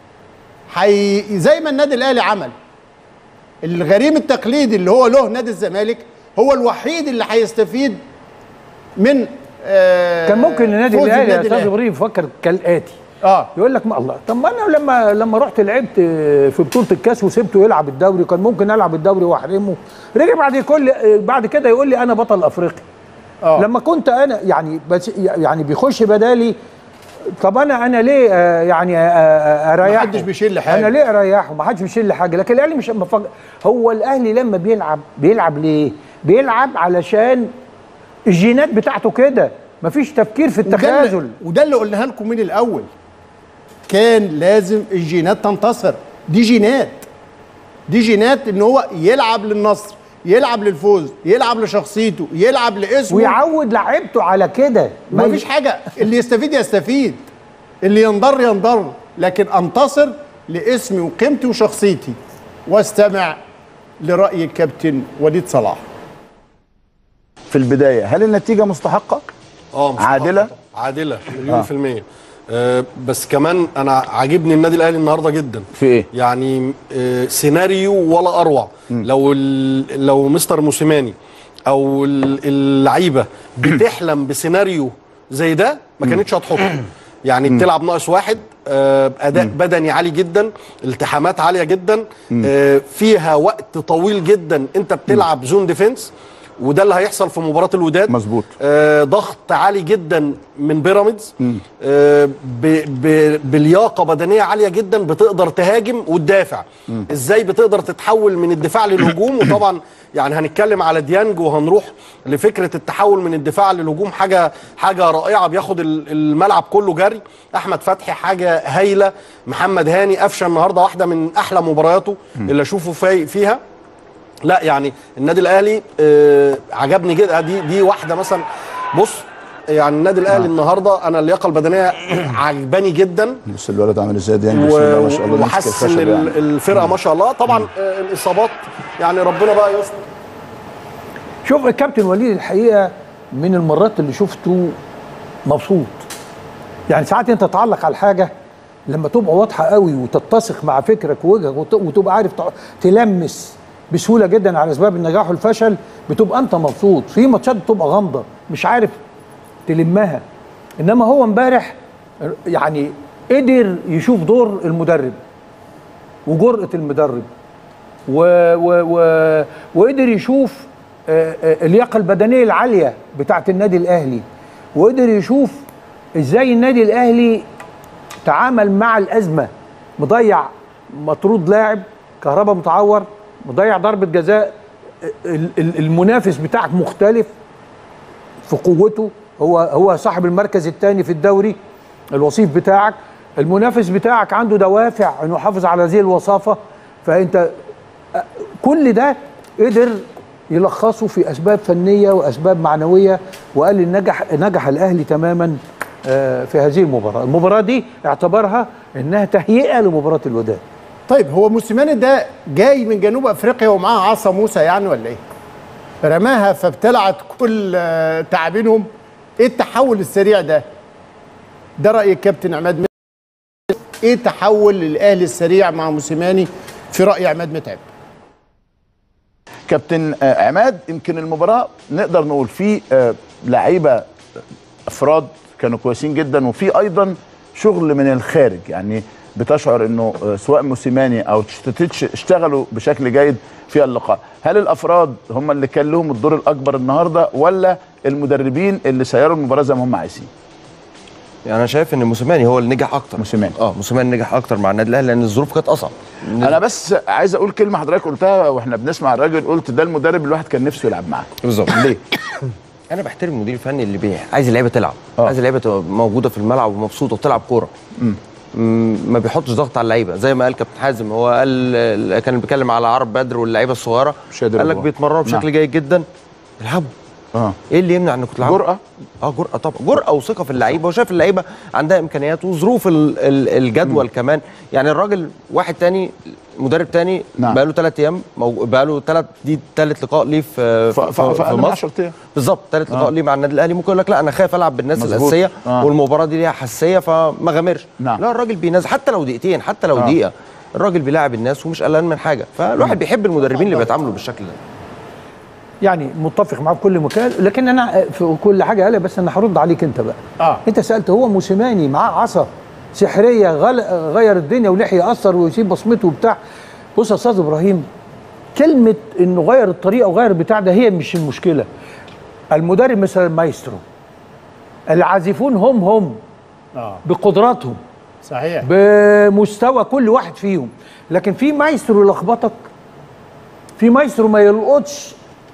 حي... زي ما النادي الاهلي عمل الغريم التقليدي اللي هو له نادي الزمالك هو الوحيد اللي هيستفيد من آه كان ممكن النادي فوز الاهلي يا استاذ الأهلي. ابراهيم يفكر كالاتي اه يقول لك ما الله طب ما انا لما لما رحت لعبت في بطوله الكاس وسبته يلعب الدوري كان ممكن العب الدوري واحرمه رجع بعد كل بعد كده يقول لي انا بطل افريقيا آه. لما كنت انا يعني بس يعني بيخش بدالي طب انا انا ليه آه، يعني آه، آه، اريحه محدش بيشيل حاجة. انا ليه اريحه ما حدش بيشيل حاجه لكن الاهلي مش مفج... هو الاهلي لما بيلعب بيلعب ليه بيلعب علشان الجينات بتاعته كده مفيش تفكير في وده التخاذل اللي, وده اللي قلناها لكم من الاول كان لازم الجينات تنتصر دي جينات دي جينات ان هو يلعب للنصر يلعب للفوز يلعب لشخصيته يلعب لاسمه ويعود لعيبته على كده ما فيش حاجه اللي يستفيد يستفيد اللي ينضر ينضر لكن انتصر لاسمي وقيمتي وشخصيتي واستمع لراي الكابتن وليد صلاح في البدايه هل النتيجه مستحقه اه مستحقة. عادلة؟ عادله مليون في الميه آه بس كمان انا عاجبني النادي الاهلي النهارده جدا في ايه يعني آه سيناريو ولا اروع لو ال- لو مستر موسيماني او ال- اللعيبه بتحلم بسيناريو زي ده ما كانتش هتحطه يعني بتلعب ناقص واحد آه، اداء بدني عالي جدا التحامات عاليه جدا آه، فيها وقت طويل جدا انت بتلعب زون ديفنس وده اللي هيحصل في مباراه الوداد مظبوط. آه، ضغط عالي جدا من بيراميدز آه، ب- ب- بلياقه بدنيه عاليه جدا بتقدر تهاجم وتدافع ازاي بتقدر تتحول من الدفاع للهجوم وطبعا يعني هنتكلم على ديانج وهنروح لفكره التحول من الدفاع للهجوم حاجه حاجه رائعه بياخد ال- الملعب كله جري احمد فتحي حاجه هايله محمد هاني قفشه النهارده واحده من احلى مبارياته اللي اشوفه في فيها لا يعني النادي الاهلي آه عجبني جدا دي دي واحده مثلا بص يعني النادي الاهلي النهارده انا اللياقه البدنيه عجباني جدا بص الولد عامل ازاي ده يعني بسم الله ما شاء الله ماسك وحاسس ان الخشب ال- يعني. الفرقه ما شاء الله طبعا آه الاصابات يعني ربنا بقى يستر شوف الكابتن وليد الحقيقه من المرات اللي شفته مبسوط يعني ساعات انت تتعلق على الحاجه لما تبقى واضحه قوي وتتسق مع فكرك ووجهك وت- وتبقى عارف تع- تلمس بسهوله جدا على اسباب النجاح والفشل بتبقى انت مبسوط في ماتشات بتبقى غامضه مش عارف تلمها انما هو امبارح يعني قدر يشوف دور المدرب وجرأة المدرب و و و وقدر يشوف آه، آه، اللياقه البدنيه العاليه بتاعه النادي الاهلي وقدر يشوف ازاي النادي الاهلي تعامل مع الازمه مضيع مطرود لاعب كهربا متعور مضيع ضربه جزاء ال- ال- المنافس بتاعك مختلف في قوته هو هو صاحب المركز الثاني في الدوري الوصيف بتاعك المنافس بتاعك عنده دوافع انه يحافظ على هذه الوصافه فانت كل ده قدر يلخصه في اسباب فنيه واسباب معنويه وقال إن نجح نجح الاهلي تماما آه، في هذه المباراه، المباراه دي اعتبرها انها تهيئه لمباراه الوداد. طيب هو موسيماني ده جاي من جنوب افريقيا ومعاه عصا موسى يعني ولا ايه؟ رماها فابتلعت كل آه، تعابينهم ايه التحول السريع ده؟ ده راي الكابتن عماد متعب ايه التحول للاهلي السريع مع موسيماني في راي عماد متعب؟ كابتن آه، عماد يمكن المباراه نقدر نقول في آه، لعيبه افراد كانوا كويسين جدا وفي ايضا شغل من الخارج يعني بتشعر انه آه، سواء موسيماني او تشتتش اشتغلوا بشكل جيد في اللقاء هل الافراد هم اللي كان لهم الدور الاكبر النهارده ولا المدربين اللي سيروا المباراه زي ما هم عايزين يعني انا شايف ان موسيماني هو اللي نجح اكتر موسيماني. اه موسيماني نجح اكتر مع النادي الاهلي لان الظروف كانت اصعب انا بس عايز اقول كلمه حضرتك قلتها واحنا بنسمع الراجل قلت ده المدرب اللي الواحد كان نفسه يلعب معاه بالظبط ليه؟ انا بحترم المدير الفني اللي بيه عايز اللعيبه تلعب آه. عايز اللعيبه تبقى موجوده في الملعب ومبسوطه وتلعب كوره مم، ما بيحطش ضغط على اللعيبه زي ما قال كابتن حازم هو قال كان بيتكلم على عرب بدر واللعيبه الصغيره مش قادر قال لك يلعبوا. بيتمرنوا بشكل نعم. جيد جدا العبوا اه ايه اللي يمنع انك تلعب جرأة اه جرأة طبعا جرأة وثقة في اللعيبة وشايف اللعيبة عندها امكانيات وظروف ال- ال- الجدول كمان يعني الراجل واحد تاني مدرب تاني نعم. بقاله ثلاث ايام مو... بقاله ثلاث دي ثالث لقاء ليه في ف- ف- في, فأقل في من مصر 10 أيام. بالظبط ثالث لقاء ليه مع النادي الاهلي ممكن يقول لك لا انا خايف العب بالناس مظبوط. الاساسيه آه. والمباراه دي ليها حساسيه فما غامرش نعم. لا الراجل بينزل حتى لو دقيقتين حتى لو آه. دقيقه الراجل بيلاعب الناس ومش قلقان من حاجه فالواحد بيحب المدربين اللي بيتعاملوا بالشكل ده يعني متفق معاه بكل مكان لكن انا في كل حاجه قالها بس انا هرد عليك انت بقى آه. انت سالت هو موسيماني معاه عصا سحريه غل... غير الدنيا ولحيه اثر ويسيب بصمته وبتاع بص يا استاذ ابراهيم كلمه انه غير الطريقه وغير البتاع ده هي مش المشكله المدرب مثل المايسترو العازفون هم هم اه بقدراتهم صحيح بمستوى كل واحد فيهم لكن في مايسترو يلخبطك في مايسترو ما يلقطش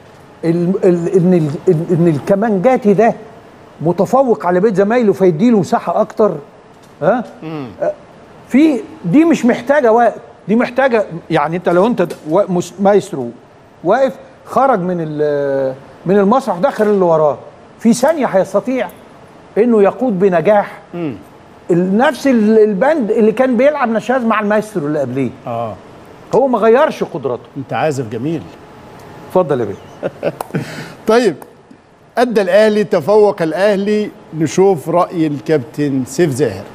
ال ال ان ال ان الكمانجاتي ده متفوق على بيت زمايله فيديله مساحه اكتر ها أه، في دي مش محتاجه وقت دي محتاجه يعني انت لو انت د- وا- مس- مايسترو واقف خرج من ال- من المسرح دخل اللي وراه في ثانيه هيستطيع انه يقود بنجاح ال- نفس ال- البند اللي كان بيلعب نشاز مع المايسترو اللي قبليه اه هو ما غيرش قدراته انت عازف جميل اتفضل يا بيه طيب ادى الاهلي تفوق الاهلي نشوف راي الكابتن سيف زاهر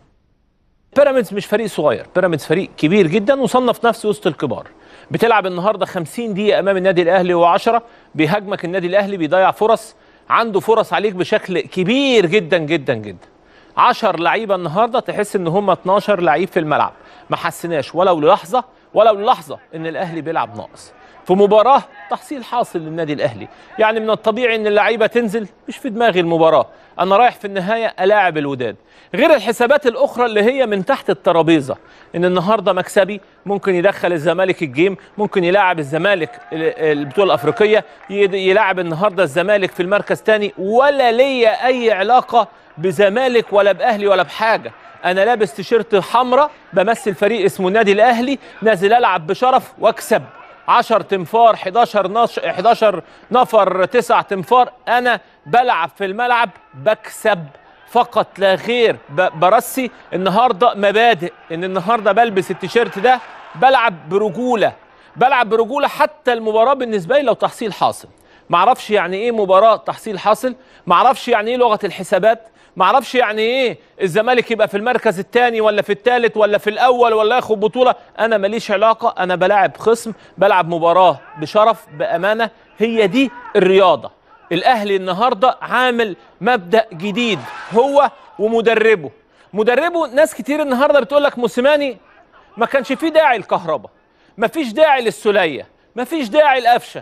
بيراميدز مش فريق صغير بيراميدز فريق كبير جدا وصنف نفسه وسط الكبار بتلعب النهارده 50 دقيقه امام النادي الاهلي و10 بيهاجمك النادي الاهلي بيضيع فرص عنده فرص عليك بشكل كبير جدا جدا جدا 10 لعيبه النهارده تحس ان هم 12 لعيب في الملعب ما حسيناش ولو للحظه ولو للحظه ان الاهلي بيلعب ناقص في مباراه تحصيل حاصل للنادي الاهلي يعني من الطبيعي ان اللعيبه تنزل مش في دماغي المباراه انا رايح في النهايه الاعب الوداد غير الحسابات الاخرى اللي هي من تحت الترابيزه ان النهارده مكسبي ممكن يدخل الزمالك الجيم ممكن يلاعب الزمالك ال- البطوله الافريقيه يد- يلاعب النهارده الزمالك في المركز تاني ولا ليا اي علاقه بزمالك ولا باهلي ولا بحاجه انا لابس تيشيرت حمراء بمثل فريق اسمه النادي الاهلي نازل العب بشرف واكسب 10 تنفار 11 نش... 11 نفر 9 تنفار انا بلعب في الملعب بكسب فقط لا غير ب... برسي النهارده مبادئ ان النهارده بلبس التيشيرت ده بلعب برجوله بلعب برجوله حتى المباراه بالنسبه لي لو تحصيل حاصل معرفش يعني ايه مباراه تحصيل حاصل معرفش يعني ايه لغه الحسابات معرفش يعني ايه الزمالك يبقى في المركز الثاني ولا في الثالث ولا في الاول ولا ياخد بطوله انا ماليش علاقه انا بلاعب خصم بلعب مباراه بشرف بامانه هي دي الرياضه الاهلي النهارده عامل مبدا جديد هو ومدربه مدربه ناس كتير النهارده بتقول لك موسيماني ما كانش فيه داعي الكهرباء ما فيش داعي للسليه ما فيش داعي القفشه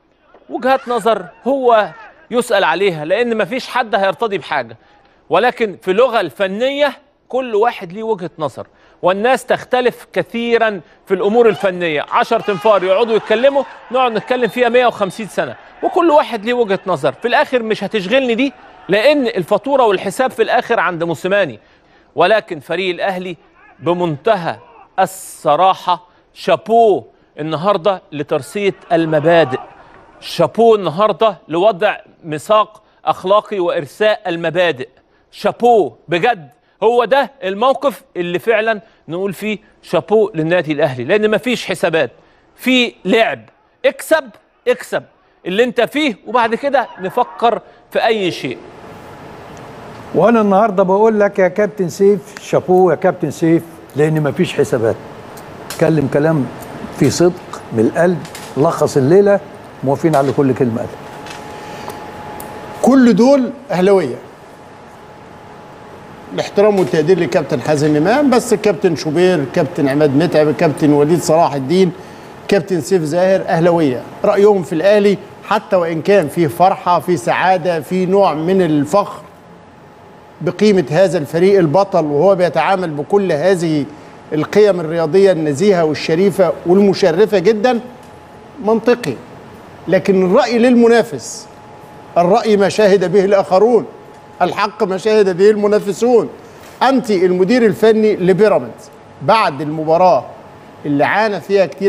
وجهات نظر هو يسأل عليها لأن مفيش حد هيرتضي بحاجة ولكن في اللغة الفنية كل واحد ليه وجهة نظر والناس تختلف كثيرا في الأمور الفنية عشر تنفار يقعدوا يتكلموا نقعد نتكلم فيها 150 سنة وكل واحد ليه وجهة نظر في الآخر مش هتشغلني دي لأن الفاتورة والحساب في الآخر عند موسيماني ولكن فريق الأهلي بمنتهى الصراحة شابوه النهاردة لترسية المبادئ شابوه النهارده لوضع ميثاق اخلاقي وارساء المبادئ شابوه بجد هو ده الموقف اللي فعلا نقول فيه شابوه للنادي الاهلي لان مفيش حسابات في لعب اكسب اكسب اللي انت فيه وبعد كده نفكر في اي شيء وانا النهارده بقول لك يا كابتن سيف شابوه يا كابتن سيف لان مفيش حسابات اتكلم كلام في صدق من القلب لخص الليله موافقين على كل كلمه قالها كل دول اهلاويه الاحترام والتقدير لكابتن حازم امام بس الكابتن شوبير كابتن عماد متعب كابتن وليد صلاح الدين كابتن سيف زاهر اهلاويه رايهم في الاهلي حتى وان كان فيه فرحه في سعاده في نوع من الفخر بقيمه هذا الفريق البطل وهو بيتعامل بكل هذه القيم الرياضيه النزيهه والشريفه والمشرفه جدا منطقي لكن الراي للمنافس الرأي ما شاهد به الآخرون الحق ما شاهد به المنافسون أنت المدير الفني لبيراميدز بعد المباراة اللي عانى فيها كتير مع الأهلي وخرجت نظيفة كان رأيه إيه؟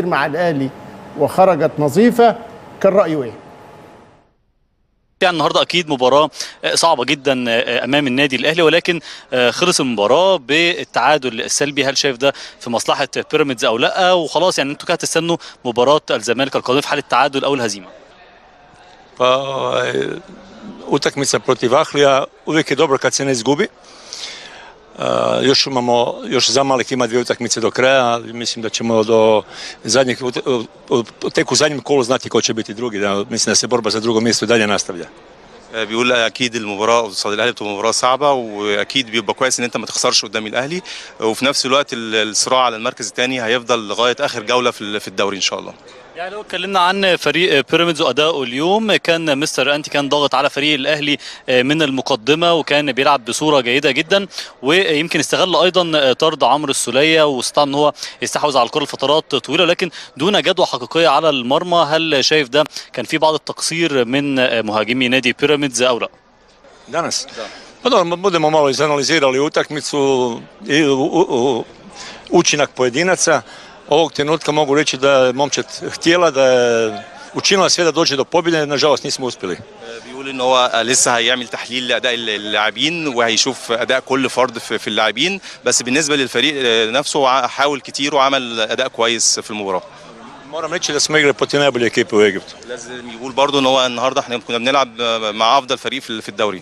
والله انا شايف ان الاهلي النهارده عنده فرصه كبيره جدا انه يكسب المباراه دي لان النادي الاهلي يعني النهارده اكيد مباراه آه، صعبه جدا آه، امام النادي الاهلي ولكن آه، خلص المباراه بالتعادل السلبي هل شايف ده في مصلحه بيراميدز او لا وخلاص يعني انتوا كده هتستنوا مباراه الزمالك القادمه في حاله تعادل او الهزيمه Pa ovaj, utakmica protiv Ahlija uvijek je dobro kad se ne izgubi. Uh, još imamo, još Zamalek ima dvije utakmice do kraja, ali mislim da ćemo do zadnjeg, u- u- tek u zadnjem kolu znati ko će biti drugi. Da, mislim da se borba za drugo mjesto i dalje nastavlja. بيقول اكيد المباراه قصاد الاهلي بتبقى مباراه صعبه واكيد بيبقى كويس ان انت ما تخسرش قدام الاهلي وفي نفس الوقت ال- الصراع على المركز الثاني هيفضل لغايه اخر جوله في ال- في الدوري ان شاء الله يعني لو اتكلمنا عن فريق بيراميدز وادائه اليوم كان مستر انتي كان ضاغط على فريق الاهلي من المقدمه وكان بيلعب بصوره جيده جدا ويمكن استغل ايضا طرد عمرو السوليه واستطاع ان هو يستحوذ على الكره لفترات طويله لكن دون جدوى حقيقيه على المرمى هل شايف ده كان في بعض التقصير من مهاجمي نادي بيراميدز او لا؟ Danas? Pa dobro, budemo malo izanalizirali utakmicu i u- u- u- učinak pojedinaca. Ovog trenutka mogu reći da je momčad htjela, da je učinila sve da dođe do pobjede, nažalost nismo uspjeli. بيقول ان هو لسه هيعمل تحليل لاداء اللاعبين وهيشوف اداء كل فرد في في اللاعبين بس بالنسبه للفريق نفسه هو حاول كتير وعمل اداء كويس في المباراه Moram reći da smo igrali protiv najbolje ekipe u Egiptu. لازم يقول برضو ان هو النهارده احنا كنا بنلعب مع افضل فريق في في الدوري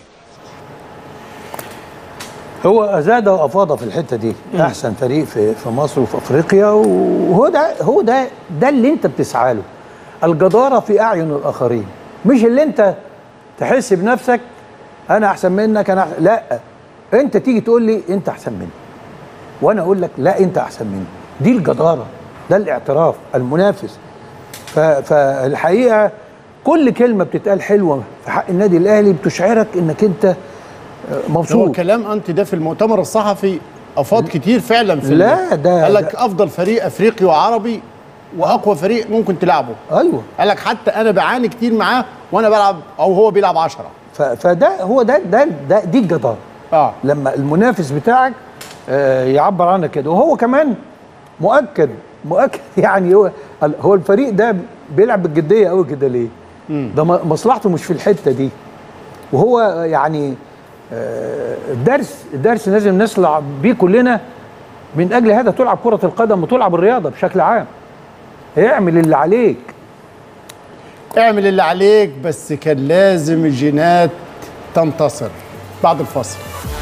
هو ازاد وافاض في الحته دي احسن فريق في في مصر وفي افريقيا وهو ده هو ده ده اللي انت بتسعى له الجداره في اعين الاخرين مش اللي انت تحس بنفسك انا احسن منك انا أحسن. لا انت تيجي تقول لي انت احسن مني وانا اقول لك لا انت احسن مني دي الجداره ده الاعتراف المنافس ف- فالحقيقه كل كلمه بتتقال حلوه في حق النادي الاهلي بتشعرك انك انت هو مبسوط كلام انت ده في المؤتمر الصحفي افاض كتير فعلا في لا، ال- ده- قال لك ده- افضل فريق افريقي وعربي واقوى فريق ممكن تلعبه ايوه قال لك حتى انا بعاني كتير معاه وانا بلعب او هو بيلعب 10 ف- فده هو ده ده, ده دي الجداره اه لما المنافس بتاعك آه، يعبر عنك كده وهو كمان مؤكد مؤكد يعني هو هو الفريق ده بيلعب بالجديه قوي كده ليه؟ ده م- مصلحته مش في الحته دي وهو يعني آه، الدرس الدرس لازم نطلع بيه كلنا من اجل هذا تلعب كره القدم وتلعب الرياضه بشكل عام اعمل اللي عليك اعمل اللي عليك بس كان لازم الجينات تنتصر بعد الفاصل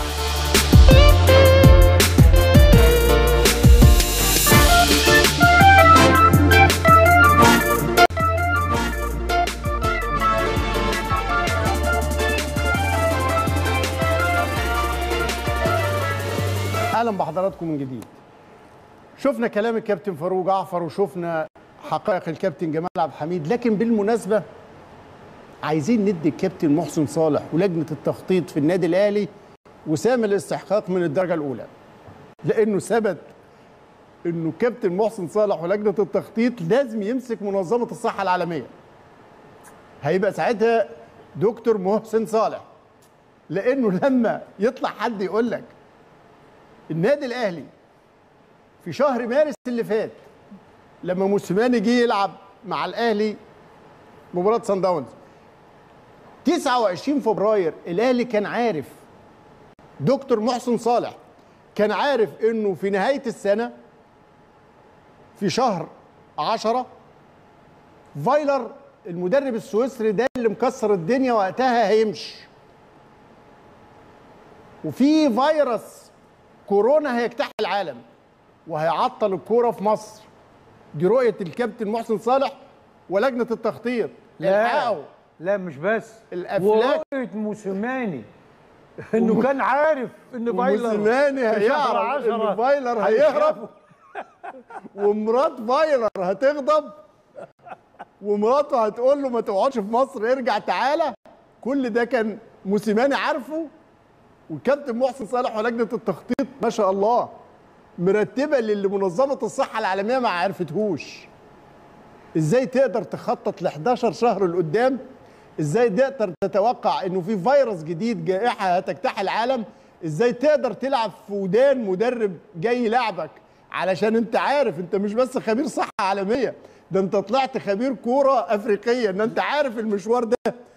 اهلا بحضراتكم من جديد شفنا كلام الكابتن فاروق جعفر وشفنا حقائق الكابتن جمال عبد الحميد لكن بالمناسبه عايزين ندي الكابتن محسن صالح ولجنه التخطيط في النادي الاهلي وسام الاستحقاق من الدرجه الاولى لانه ثبت انه كابتن محسن صالح ولجنه التخطيط لازم يمسك منظمه الصحه العالميه هيبقى ساعتها دكتور محسن صالح لانه لما يطلع حد يقول لك النادي الاهلي في شهر مارس اللي فات لما موسيماني جه يلعب مع الاهلي مباراه سان داونز 29 فبراير الاهلي كان عارف دكتور محسن صالح كان عارف انه في نهايه السنه في شهر 10 فايلر المدرب السويسري ده اللي مكسر الدنيا وقتها هيمشي وفي فيروس كورونا هيجتاح العالم وهيعطل الكوره في مصر دي رؤيه الكابتن محسن صالح ولجنه التخطيط لا الحقوا لا مش بس الافلاك ورؤيه موسيماني انه كان عارف ان فايلر موسيماني في شهر هيعرف عشرة ان فايلر هيهرب ومرات فايلر هتغضب ومراته هتقول له ما تقعدش في مصر ارجع تعالى كل ده كان موسيماني عارفه والكابتن محسن صالح ولجنه التخطيط ما شاء الله مرتبه للي منظمه الصحه العالميه ما عرفتهوش ازاي تقدر تخطط ل 11 شهر لقدام ازاي تقدر تتوقع انه في فيروس جديد جائحه هتجتاح العالم ازاي تقدر تلعب في ودان مدرب جاي يلعبك علشان انت عارف انت مش بس خبير صحه عالميه ده انت طلعت خبير كوره افريقيه ان انت عارف المشوار ده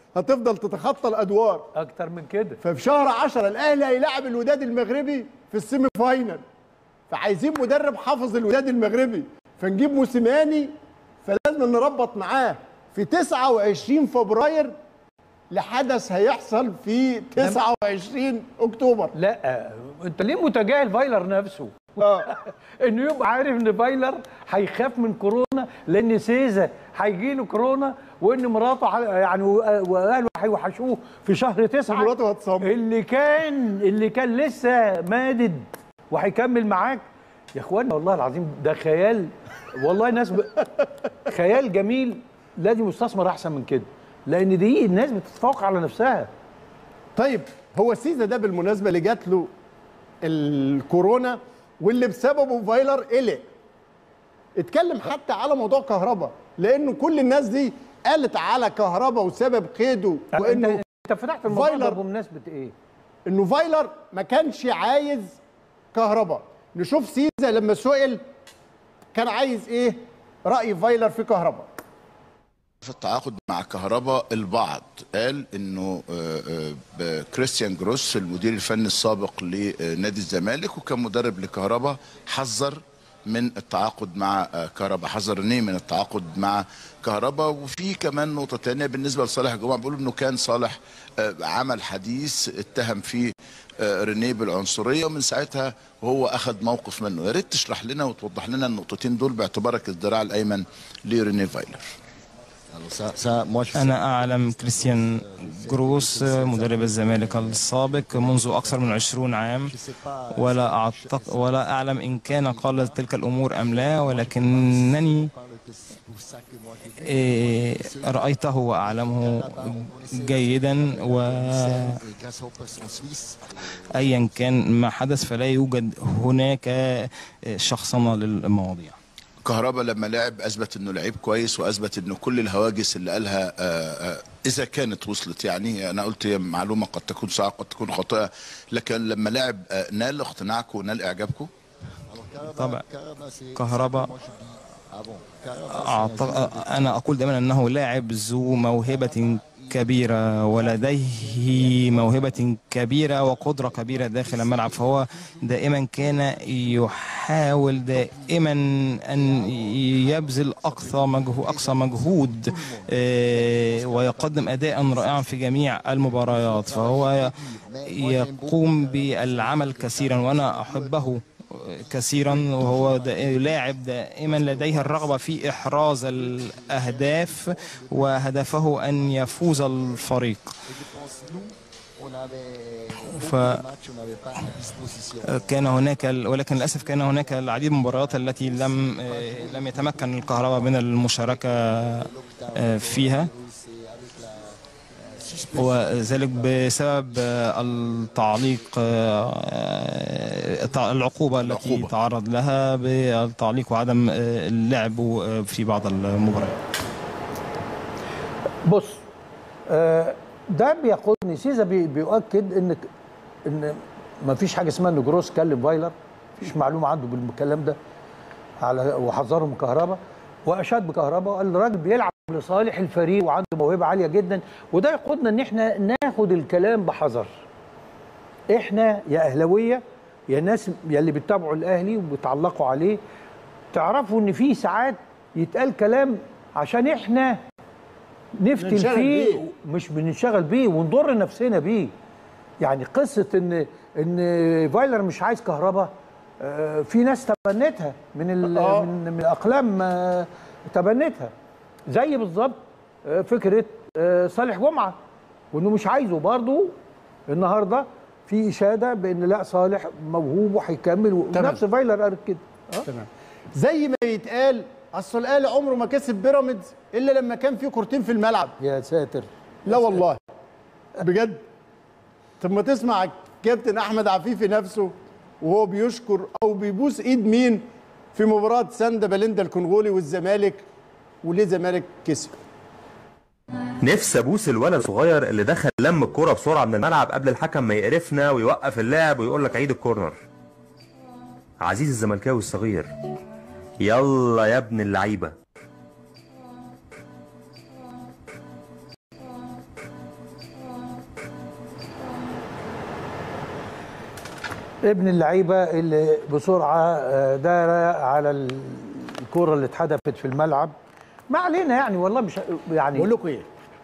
هتفضل تتخطى الادوار اكتر من كده ففي شهر 10 الاهلي هيلاعب الوداد المغربي في السيمي فاينل فعايزين مدرب حافظ الوداد المغربي فنجيب موسيماني فلازم نربط معاه في 29 فبراير لحدث هيحصل في 29 اكتوبر لا انت ليه متجاهل فايلر نفسه اه انه يبقى عارف ان فايلر هيخاف من كورونا لان سيزا هيجي له كورونا وان مراته ح- يعني و- واهله هيوحشوه في شهر تسعة مراته هتصاب اللي كان اللي كان لسه مادد وهيكمل معاك يا اخوانا والله العظيم ده خيال والله ناس ب... خيال جميل لازم يستثمر احسن من كده لان دي الناس بتتفوق على نفسها طيب هو سيزا ده بالمناسبه اللي جات له الكورونا واللي بسببه فايلر قلق اتكلم حتى على موضوع كهرباء لانه كل الناس دي قالت على كهرباء وسبب قيده انت وانه انت فتحت الموضوع ده فايلر بمناسبه ايه؟ انه فايلر ما كانش عايز كهرباء نشوف سيزا لما سئل كان عايز ايه راي فايلر في كهرباء في التعاقد مع كهرباء البعض قال انه آه، آه، ب- كريستيان جروس المدير الفني السابق لنادي الزمالك وكان مدرب لكهرباء حذر من التعاقد مع آه، كهرباء حذر رينيه من التعاقد مع كهرباء وفي كمان نقطة تانية بالنسبة لصالح جمعة بيقولوا انه كان صالح آه، عمل حديث اتهم فيه آه، رينيه بالعنصرية ومن ساعتها وهو اخذ موقف منه يا ريت تشرح لنا وتوضح لنا النقطتين دول باعتبارك الذراع الايمن لرينيه فايلر أنا أعلم كريستيان جروس مدرب الزمالك السابق منذ أكثر من عشرون عام ولا أعتق ولا أعلم إن كان قال تلك الأمور أم لا ولكنني إيه، رأيته وأعلمه جيدا وأيا كان ما حدث فلا يوجد هناك شخصنة للمواضيع كهربا لما لعب اثبت انه لعيب كويس واثبت انه كل الهواجس اللي قالها آه، آه، اذا كانت وصلت يعني انا قلت هي معلومه قد تكون صعبه قد تكون خاطئه لكن لما لعب آه، نال اقتناعكم ونال اعجابكم طبعا كهرباء أعتقد أنا أقول دائما أنه لاعب ذو موهبة كبيرة ولديه موهبة كبيرة وقدرة كبيرة داخل الملعب فهو دائما كان يحاول دائما أن يبذل أقصى مجهود أقصى مجهود آه، ويقدم أداء رائعا في جميع المباريات فهو يقوم بالعمل كثيرا وأنا أحبه كثيرا وهو دا- لاعب دائما لديه الرغبة في إحراز الأهداف وهدفه أن يفوز الفريق ف كان هناك ولكن للاسف كان هناك العديد من المباريات التي لم لم يتمكن الكهرباء من المشاركه فيها وذلك بسبب التعليق التع- العقوبة التي تعرض لها بالتعليق وعدم اللعب في بعض المباريات بص آه، ده بيقودني سيزا بي بيؤكد ان ان ما فيش حاجه اسمها ان جروس كلم فايلر مفيش معلومه عنده بالكلام ده على وحذره من كهربا واشاد بكهربا وقال الراجل بيلعب لصالح الفريق وعنده موهبه عاليه جدا وده يقودنا ان احنا ناخد الكلام بحذر احنا يا اهلاويه يا ناس يا اللي بتتابعوا الاهلي وبتعلقوا عليه تعرفوا ان في ساعات يتقال كلام عشان احنا نفتن ننشغل فيه بيه. مش بننشغل بيه ونضر نفسنا بيه يعني قصه ان ان فايلر مش عايز كهرباء آه، في ناس تبنتها من ال- آه. من من اقلام آه، تبنتها زي بالظبط آه، فكره آه، صالح جمعه وانه مش عايزه برضه النهارده في اشاده بان لا صالح موهوب وهيكمل تمام. ونفس فايلر قال كده آه. تمام زي ما يتقال اصل الاهلي عمره ما كسب بيراميدز الا لما كان في كورتين في الملعب يا ساتر لا والله بجد طب ما تسمع كابتن احمد عفيفي نفسه وهو بيشكر او بيبوس ايد مين في مباراه ساندا بلندا الكونغولي والزمالك وليه الزمالك كسب نفسي ابوس الولد الصغير اللي دخل لم الكرة بسرعة من الملعب قبل الحكم ما يقرفنا ويوقف اللعب ويقول لك عيد الكورنر عزيز الزملكاوي الصغير يلا يا ابن اللعيبة ابن اللعيبه اللي بسرعه آه، دار على ال- الكره اللي اتحدفت في الملعب ما علينا يعني والله مش يعني بقول لكم ايه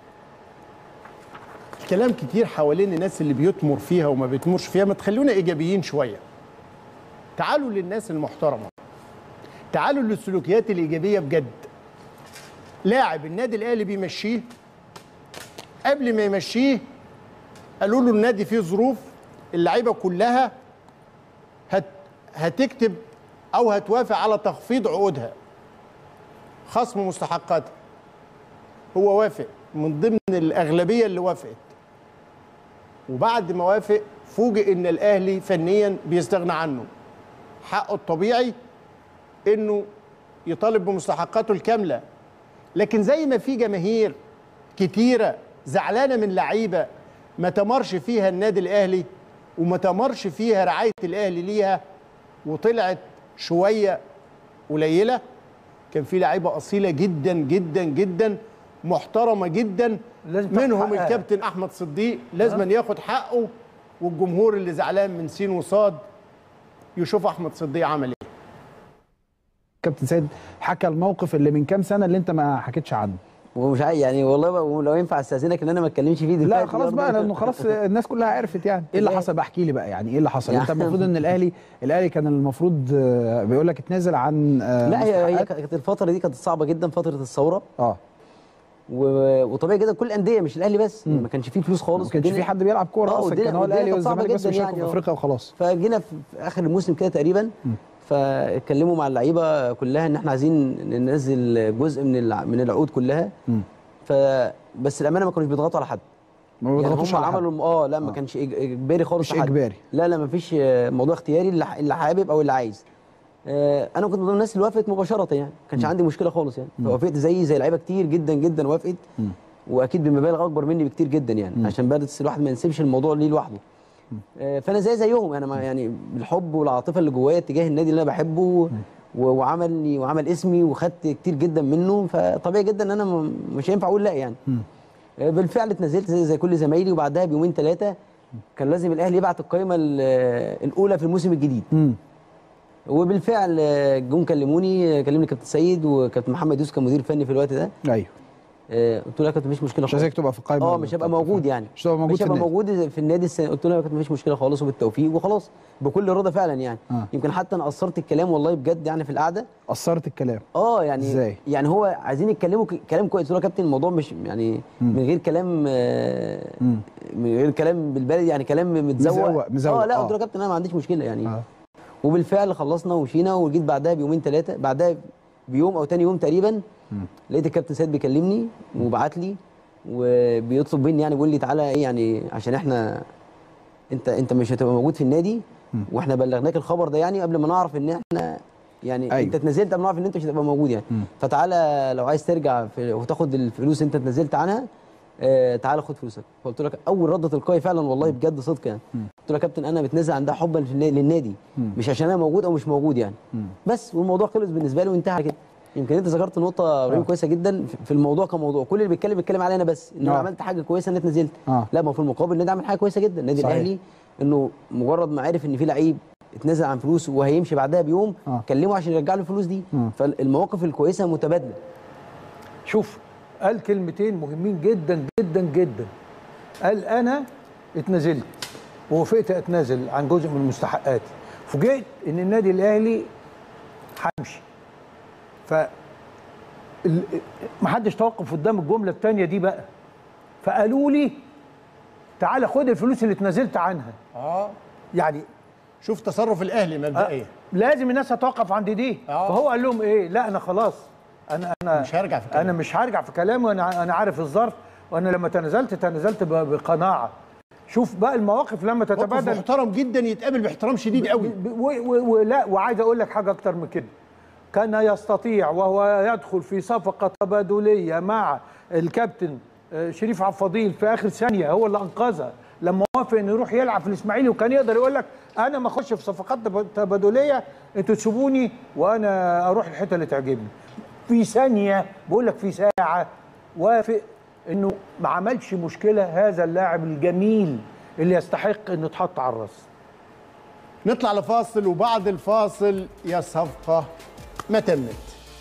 كلام كتير حوالين الناس اللي بيتمر فيها وما بيتمرش فيها ما تخلونا ايجابيين شويه تعالوا للناس المحترمه تعالوا للسلوكيات الايجابيه بجد لاعب النادي الاهلي بيمشيه قبل ما يمشيه قالوا له النادي فيه ظروف اللعيبه كلها هت هتكتب او هتوافق على تخفيض عقودها خصم مستحقاتها هو وافق من ضمن الاغلبيه اللي وافقت وبعد ما وافق فوجئ ان الاهلي فنيا بيستغنى عنه حقه الطبيعي انه يطالب بمستحقاته الكامله لكن زي ما في جماهير كتيره زعلانه من لعيبه ما تمرش فيها النادي الاهلي وما تمرش فيها رعايه الاهلي ليها وطلعت شويه قليله كان في لعيبه اصيله جدا جدا جدا محترمه جدا لازم تاخد منهم حقها. الكابتن احمد صديق لازم آه. ياخد حقه والجمهور اللي زعلان من سين وصاد يشوف احمد صديق عمل ايه كابتن سيد حكى الموقف اللي من كام سنه اللي انت ما حكيتش عنه ومش عاي- يعني والله بقى لو ينفع استاذنك ان انا ما اتكلمش فيه دلوقتي لا خلاص بقى لانه خلاص الناس كلها عرفت يعني ايه اللي حصل بقى احكي لي بقى يعني ايه اللي حصل يعني- انت المفروض ان الاهلي الاهلي كان المفروض آه، بيقول لك اتنازل عن آه، لا هي هي مستحقات. كانت الفتره دي كانت صعبه جدا فتره الثوره اه و- وطبيعي جدا كل الانديه مش الاهلي بس ما كانش فيه فلوس خالص ما كانش في حد بيلعب كوره آه، اصلا والدنيا- كان هو والدنيا الاهلي كانت صعبة والزمالك بس جدا بيشاركوا يعني، في آه. افريقيا وخلاص فجينا في في اخر الموسم كده تقريبا فاتكلموا مع اللعيبه كلها ان احنا عايزين ننزل جزء من الع- من العقود كلها ف بس الامانه ما كانوش بيضغطوا على حد ما يعني بيضغطوش هم على حد. عملوا اه لا ما كانش إج- اجباري خالص مش على حد. إجباري. لا لا ما فيش آه، موضوع اختياري اللي ح- اللي حابب او اللي عايز آه، انا كنت من ضمن الناس اللي وافقت مباشره يعني ما كانش عندي مشكله خالص يعني فوافقت زي زي لعيبه كتير جدا جدا وافقت واكيد بمبالغ اكبر مني بكتير جدا يعني عشان بس الواحد ما ينسبش الموضوع ليه لوحده آه، فانا زي زيهم انا ما يعني بالحب والعاطفه اللي جوايا تجاه النادي اللي انا بحبه و- وعملني وعمل اسمي وخدت كتير جدا منه فطبيعي جدا ان انا م- مش هينفع اقول لا يعني آه، بالفعل اتنزلت زي, زي كل زمايلي وبعدها بيومين ثلاثه كان لازم الاهلي يبعت القائمه ال- الاولى في الموسم الجديد وبالفعل آه، جم كلموني آه، كلمني كابتن سيد وكابتن محمد يوسف كان مدير فني في الوقت ده ايوه آه، قلت له يا كابتن مفيش مشكله مش خالص عايزك تبقى في القائمه اه مش هبقى موجود يعني مش هتبقى موجود مش في هبقى النادي. موجود في النادي السنة. قلت له يا كابتن مفيش مشكله خالص وبالتوفيق وخلاص بكل رضا فعلا يعني آه. يمكن حتى انا قصرت الكلام والله بجد يعني في القعده قصرت الكلام اه يعني إزاي؟ يعني هو عايزين يتكلموا ك- كلام كويس قلت له يا كابتن الموضوع مش يعني من غير كلام آه، من غير كلام بالبلدي يعني كلام متزوق مزوق- مزوق، اه لا آه. قلت له يا كابتن انا ما عنديش مشكله يعني آه. وبالفعل خلصنا ومشينا وجيت بعدها بيومين ثلاثه بعدها بيوم او تاني يوم تقريبا لقيت الكابتن سيد بيكلمني وبعت لي وبيطلب مني يعني بيقول لي تعالى ايه يعني عشان احنا انت انت مش هتبقى موجود في النادي واحنا بلغناك الخبر ده يعني قبل ما نعرف ان احنا يعني أيوة. أيوه. انت اتنزلت قبل ما نعرف ان انت مش هتبقى موجود يعني فتعالى لو عايز ترجع في وتاخد الفلوس انت اتنزلت عنها آه تعالى خد فلوسك فقلت لك اول رده تلقائي فعلا والله بجد صدق يعني قلت له يا كابتن انا بتنزل عندها حبا في النا- للنادي مش عشان انا موجود او مش موجود يعني بس والموضوع خلص بالنسبه لي وانتهى على كده يمكن انت ذكرت نقطه ابراهيم كويسه جدا في- في الموضوع كموضوع كل اللي بيتكلم بيتكلم عليا انا بس ان انا آه. عملت حاجه كويسه ان انا اتنزلت آه. لا ما في المقابل النادي عمل حاجه كويسه جدا النادي صحيح. الاهلي انه مجرد ما عرف ان في لعيب اتنازل عن فلوس وهيمشي بعدها بيوم آه. كلمه عشان يرجع له الفلوس دي مم. فالمواقف الكويسه متبادله شوف قال كلمتين مهمين جدا جدا جدا قال انا اتنازلت ووافقت اتنازل عن جزء من مستحقاتي فوجئت ان النادي الاهلي هيمشي ف ال- محدش توقف قدام الجمله الثانيه دي بقى فقالوا لي تعالى خد الفلوس اللي اتنازلت عنها اه يعني شوف تصرف الاهلي مبدئيا لازم الناس تتوقف عند دي آه. فهو قال لهم ايه لا انا خلاص انا انا مش هرجع في كلامي. انا مش هرجع في كلامي وانا انا عارف الظرف وانا لما تنازلت تنازلت ب- بقناعه شوف بقى المواقف لما موقف تتبادل محترم جدا يتقابل باحترام شديد قوي ب- و- و- ولا وعايز اقول لك حاجه اكتر من كده كان يستطيع وهو يدخل في صفقه تبادليه مع الكابتن آه، شريف عبد الفضيل في اخر ثانيه هو اللي انقذها لما وافق انه يروح يلعب في الاسماعيلي وكان يقدر يقول لك انا ما اخش في صفقات تب- تبادليه انتوا تسيبوني وانا اروح الحته اللي تعجبني في ثانيه بقول لك في ساعه وافق انه ما عملش مشكله هذا اللاعب الجميل اللي يستحق انه يتحط على الراس نطلع لفاصل وبعد الفاصل يا صفقة ما تمت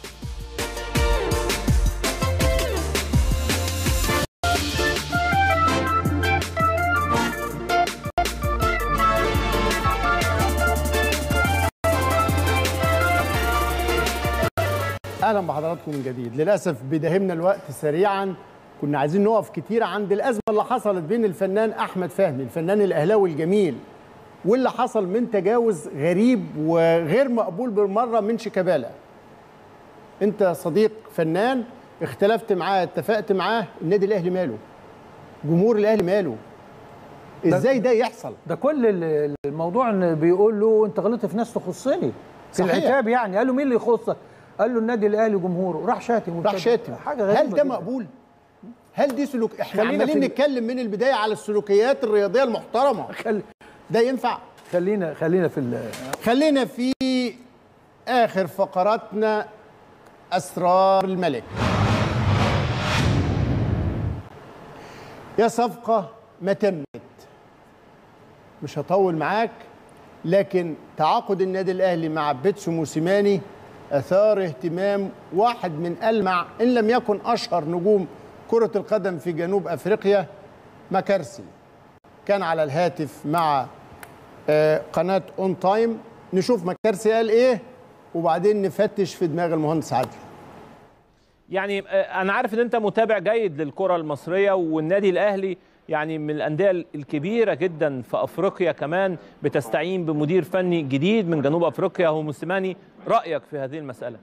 اهلا بحضراتكم من جديد للاسف بداهمنا الوقت سريعا كنا عايزين نقف كتير عند الازمه اللي حصلت بين الفنان احمد فهمي الفنان الاهلاوي الجميل واللي حصل من تجاوز غريب وغير مقبول بالمره من شيكابالا انت صديق فنان اختلفت معاه اتفقت معاه النادي الاهلي ماله جمهور الاهلي ماله ازاي ده يحصل ده كل ال- الموضوع ان بيقول له انت غلطت في ناس تخصني في صحيح. العتاب يعني قال له مين اللي يخصك قال له النادي الاهلي جمهوره راح شاتم راح شاتم حاجه غريبه هل ده جداً. مقبول هل دي سلوك احنا خلينا عمالين في- نتكلم من البدايه على السلوكيات الرياضيه المحترمه ده ينفع خلينا خلينا في ال- خلينا في اخر فقراتنا اسرار الملك يا صفقه ما تمت مش هطول معاك لكن تعاقد النادي الاهلي مع بيتسو موسيماني اثار اهتمام واحد من المع ان لم يكن اشهر نجوم كره القدم في جنوب افريقيا مكارسي كان على الهاتف مع آه، قناه اون تايم نشوف مكارسي قال ايه وبعدين نفتش في دماغ المهندس عادل يعني آه، انا عارف ان انت متابع جيد للكره المصريه والنادي الاهلي يعني من الانديه الكبيره جدا في افريقيا كمان بتستعين بمدير فني جديد من جنوب افريقيا هو موسيماني رايك في هذه المساله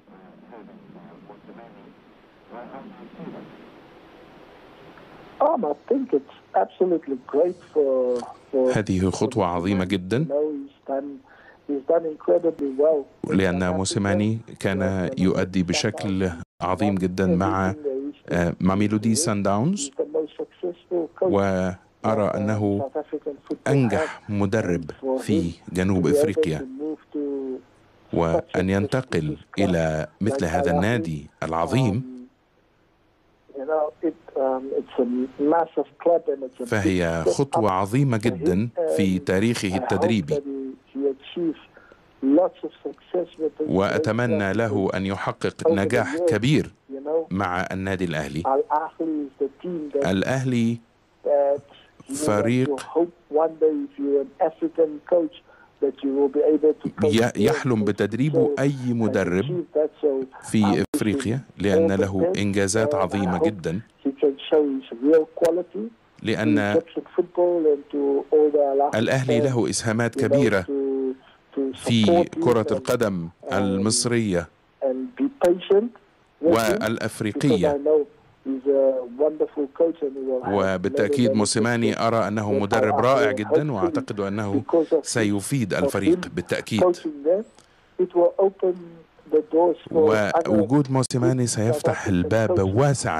Um, I think it's absolutely great for for هذه خطوة عظيمة جدا you know he's done he's done incredibly well. لأن موسيماني كان يؤدي بشكل عظيم جدا مع آه، ماميلودي سان داونز He's the most successful coach وأرى أنه South African football أنجح مدرب في جنوب إفريقيا to move to وأن ينتقل إلى مثل هذا النادي العظيم you know it um, it's a massive club and it's a big فهي step خطوة up عظيمة جدا في تاريخه I hope التدريبي that he, he achieves lots of success with this وأتمنى له أن يحقق نجاح كبير you know مع النادي الأهلي Al Ahly is the team that الأهلي that you know, فريق you hope one day if you're an African coach that you will be able to coach ي- well يحلم بتدريب أي مدرب achieve that so في إفريقيا لأن له إنجازات عظيمة جدا he can show his real quality لأن to Egyptian football and to all the Al Ahly الأهلي fans, له إسهامات you know, كبيرة to, to في support him كرة and- القدم المصرية and be patient with him because I والأفريقية know he's a wonderful coach and he will have وبالتأكيد موسيماني أرى أنه مدرب رائع جدا وأعتقد أنه سيفيد الفريق بالتأكيد coaching there it will open the doors for other ووجود موسيماني سيفتح الباب واسعا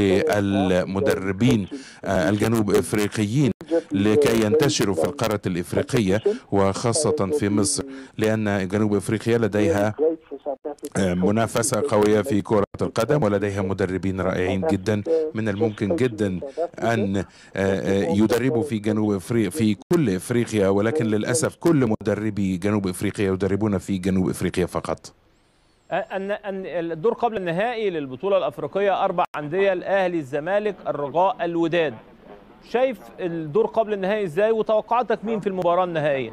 للمدربين آه، الجنوب افريقيين لكي ينتشروا في القاره الافريقيه وخاصه في مصر لان جنوب افريقيا لديها great for South Africa آه، منافسه قويه في كره القدم ولديها مدربين رائعين جدا من الممكن جدا ان آه، آه، يدربوا في جنوب افريقيا في كل افريقيا ولكن للاسف كل مدربي جنوب افريقيا يدربون في جنوب افريقيا فقط أن أن الدور قبل النهائي للبطولة الأفريقية أربع أندية الأهلي الزمالك الرجاء الوداد شايف الدور قبل النهائي إزاي وتوقعاتك مين في المباراة النهائية؟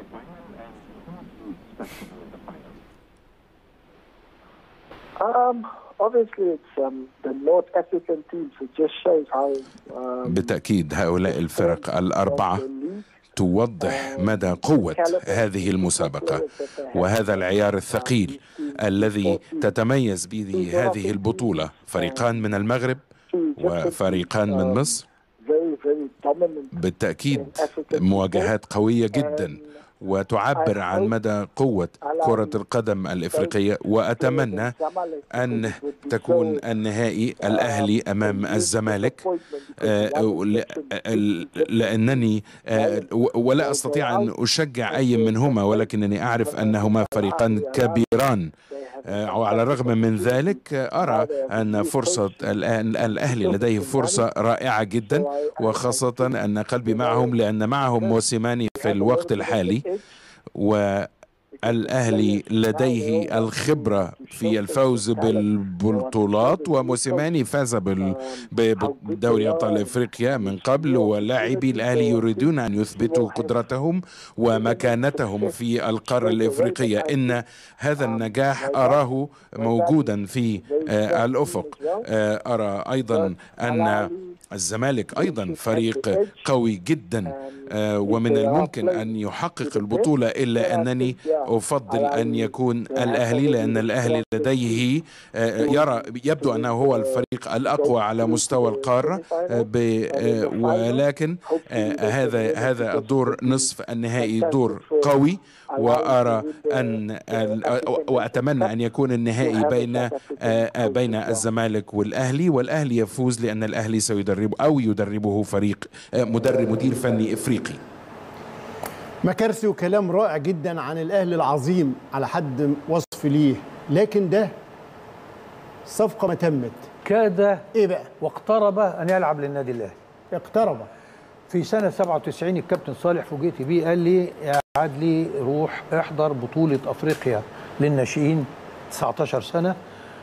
Um, obviously, it's um, the North African teams. It just shows how um, بالتأكيد هؤلاء الفرق الأربعة توضح مدى قوة هذه المسابقة وهذا العيار الثقيل الذي تتميز به هذه البطولة فريقان من المغرب وفريقان من مصر very, very dominant. بالتأكيد مواجهات قوية جدا وتعبر عن مدى قوة كرة القدم الإفريقية وأتمنى أن تكون النهائي الأهلي أمام الزمالك آه، ل- ال- لأنني آه، و- ولا أستطيع أن أشجع أي منهما ولكنني أعرف أنهما فريقان كبيران آه، وعلى الرغم من ذلك آه، أرى أن فرصة الآن الأهلي لديه فرصة رائعة جدا وخاصة أن قلبي معهم لأن معهم موسيماني في الوقت الحالي والأهلي لديه الخبرة في الفوز بالبطولات وموسيماني فاز بال- بدوري أبطال إفريقيا من قبل ولاعبي الأهلي يريدون أن يثبتوا قدرتهم ومكانتهم في القارة الإفريقية إن هذا النجاح أراه موجودا في آه، الأفق آه، أرى أيضا أن الزمالك أيضا فريق قوي جدا آه، ومن الممكن أن يحقق البطولة إلا أنني أفضل أن يكون الأهلي لأن الأهلي لديه آه، يرى يبدو أنه هو الفريق الأقوى على مستوى القارة آه، ب- آه، ولكن آه، هذا هذا الدور نصف النهائي دور قوي وأرى أن ال- وأتمنى أن يكون النهائي بين آه، آه، بين الزمالك والأهلي والأهلي يفوز لأن الأهلي سيدرب أو يدربه فريق آه، مدرب مدير فني إفريقي مكارسي وكلام رائع جدا عن الاهلي العظيم على حد وصف ليه لكن ده صفقه ما تمت كاد ايه بقى واقترب ان يلعب للنادي الاهلي اقترب في سنه 97 الكابتن صالح فوجئت بيه قال لي يا عدلي روح احضر بطوله افريقيا للناشئين 19 سنه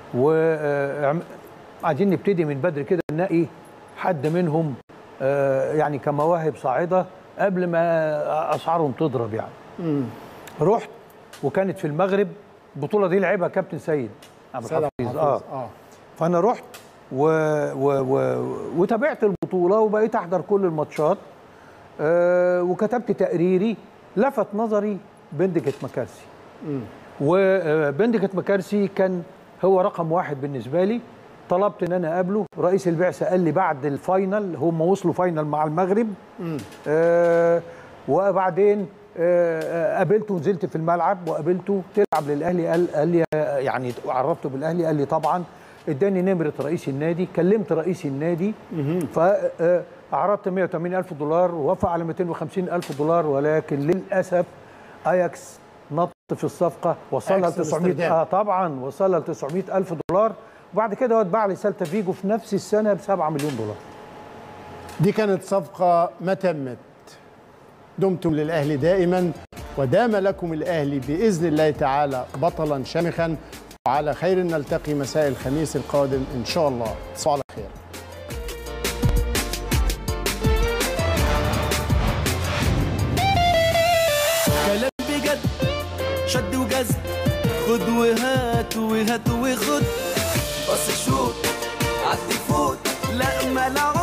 وعايزين نبتدي من بدري كده نلاقي حد منهم آه، يعني كمواهب صاعده قبل ما اسعارهم تضرب يعني رحت وكانت في المغرب البطوله دي لعبها كابتن سيد عبد سيد عبد الحفيظ الحفيظ، اه اه فانا رحت و... و... و... وتابعت البطوله وبقيت احضر كل الماتشات آه وكتبت تقريري لفت نظري بندكت مكارسي وبندكت مكارسي كان هو رقم واحد بالنسبه لي طلبت ان انا اقابله رئيس البعثه قال لي بعد الفاينل هم وصلوا فاينل مع المغرب آه وبعدين آه، آه، قابلته ونزلت في الملعب وقابلته تلعب للاهلي قال قال لي آه، يعني عرفته بالاهلي قال لي طبعا اداني نمره رئيس النادي كلمت رئيس النادي فعرضت 180 الف دولار ووافق على 250 الف دولار ولكن للاسف اياكس نط في الصفقه وصلها ل أياكس 900 أمستردام. اه طبعا وصلها ل 900 الف دولار وبعد كده هو اتباع لسالتا فيجو في نفس السنه ب 7 مليون دولار دي كانت صفقة ما تمت دمتم للأهلي دائما ودام لكم الأهلي بإذن الله تعالى بطلا شامخا وعلى خير نلتقي مساء الخميس القادم إن شاء الله تصبحوا على خير كلام بجد شد وجذب خد وهات وهات وخد بص شوت عدي فوت لا ملعب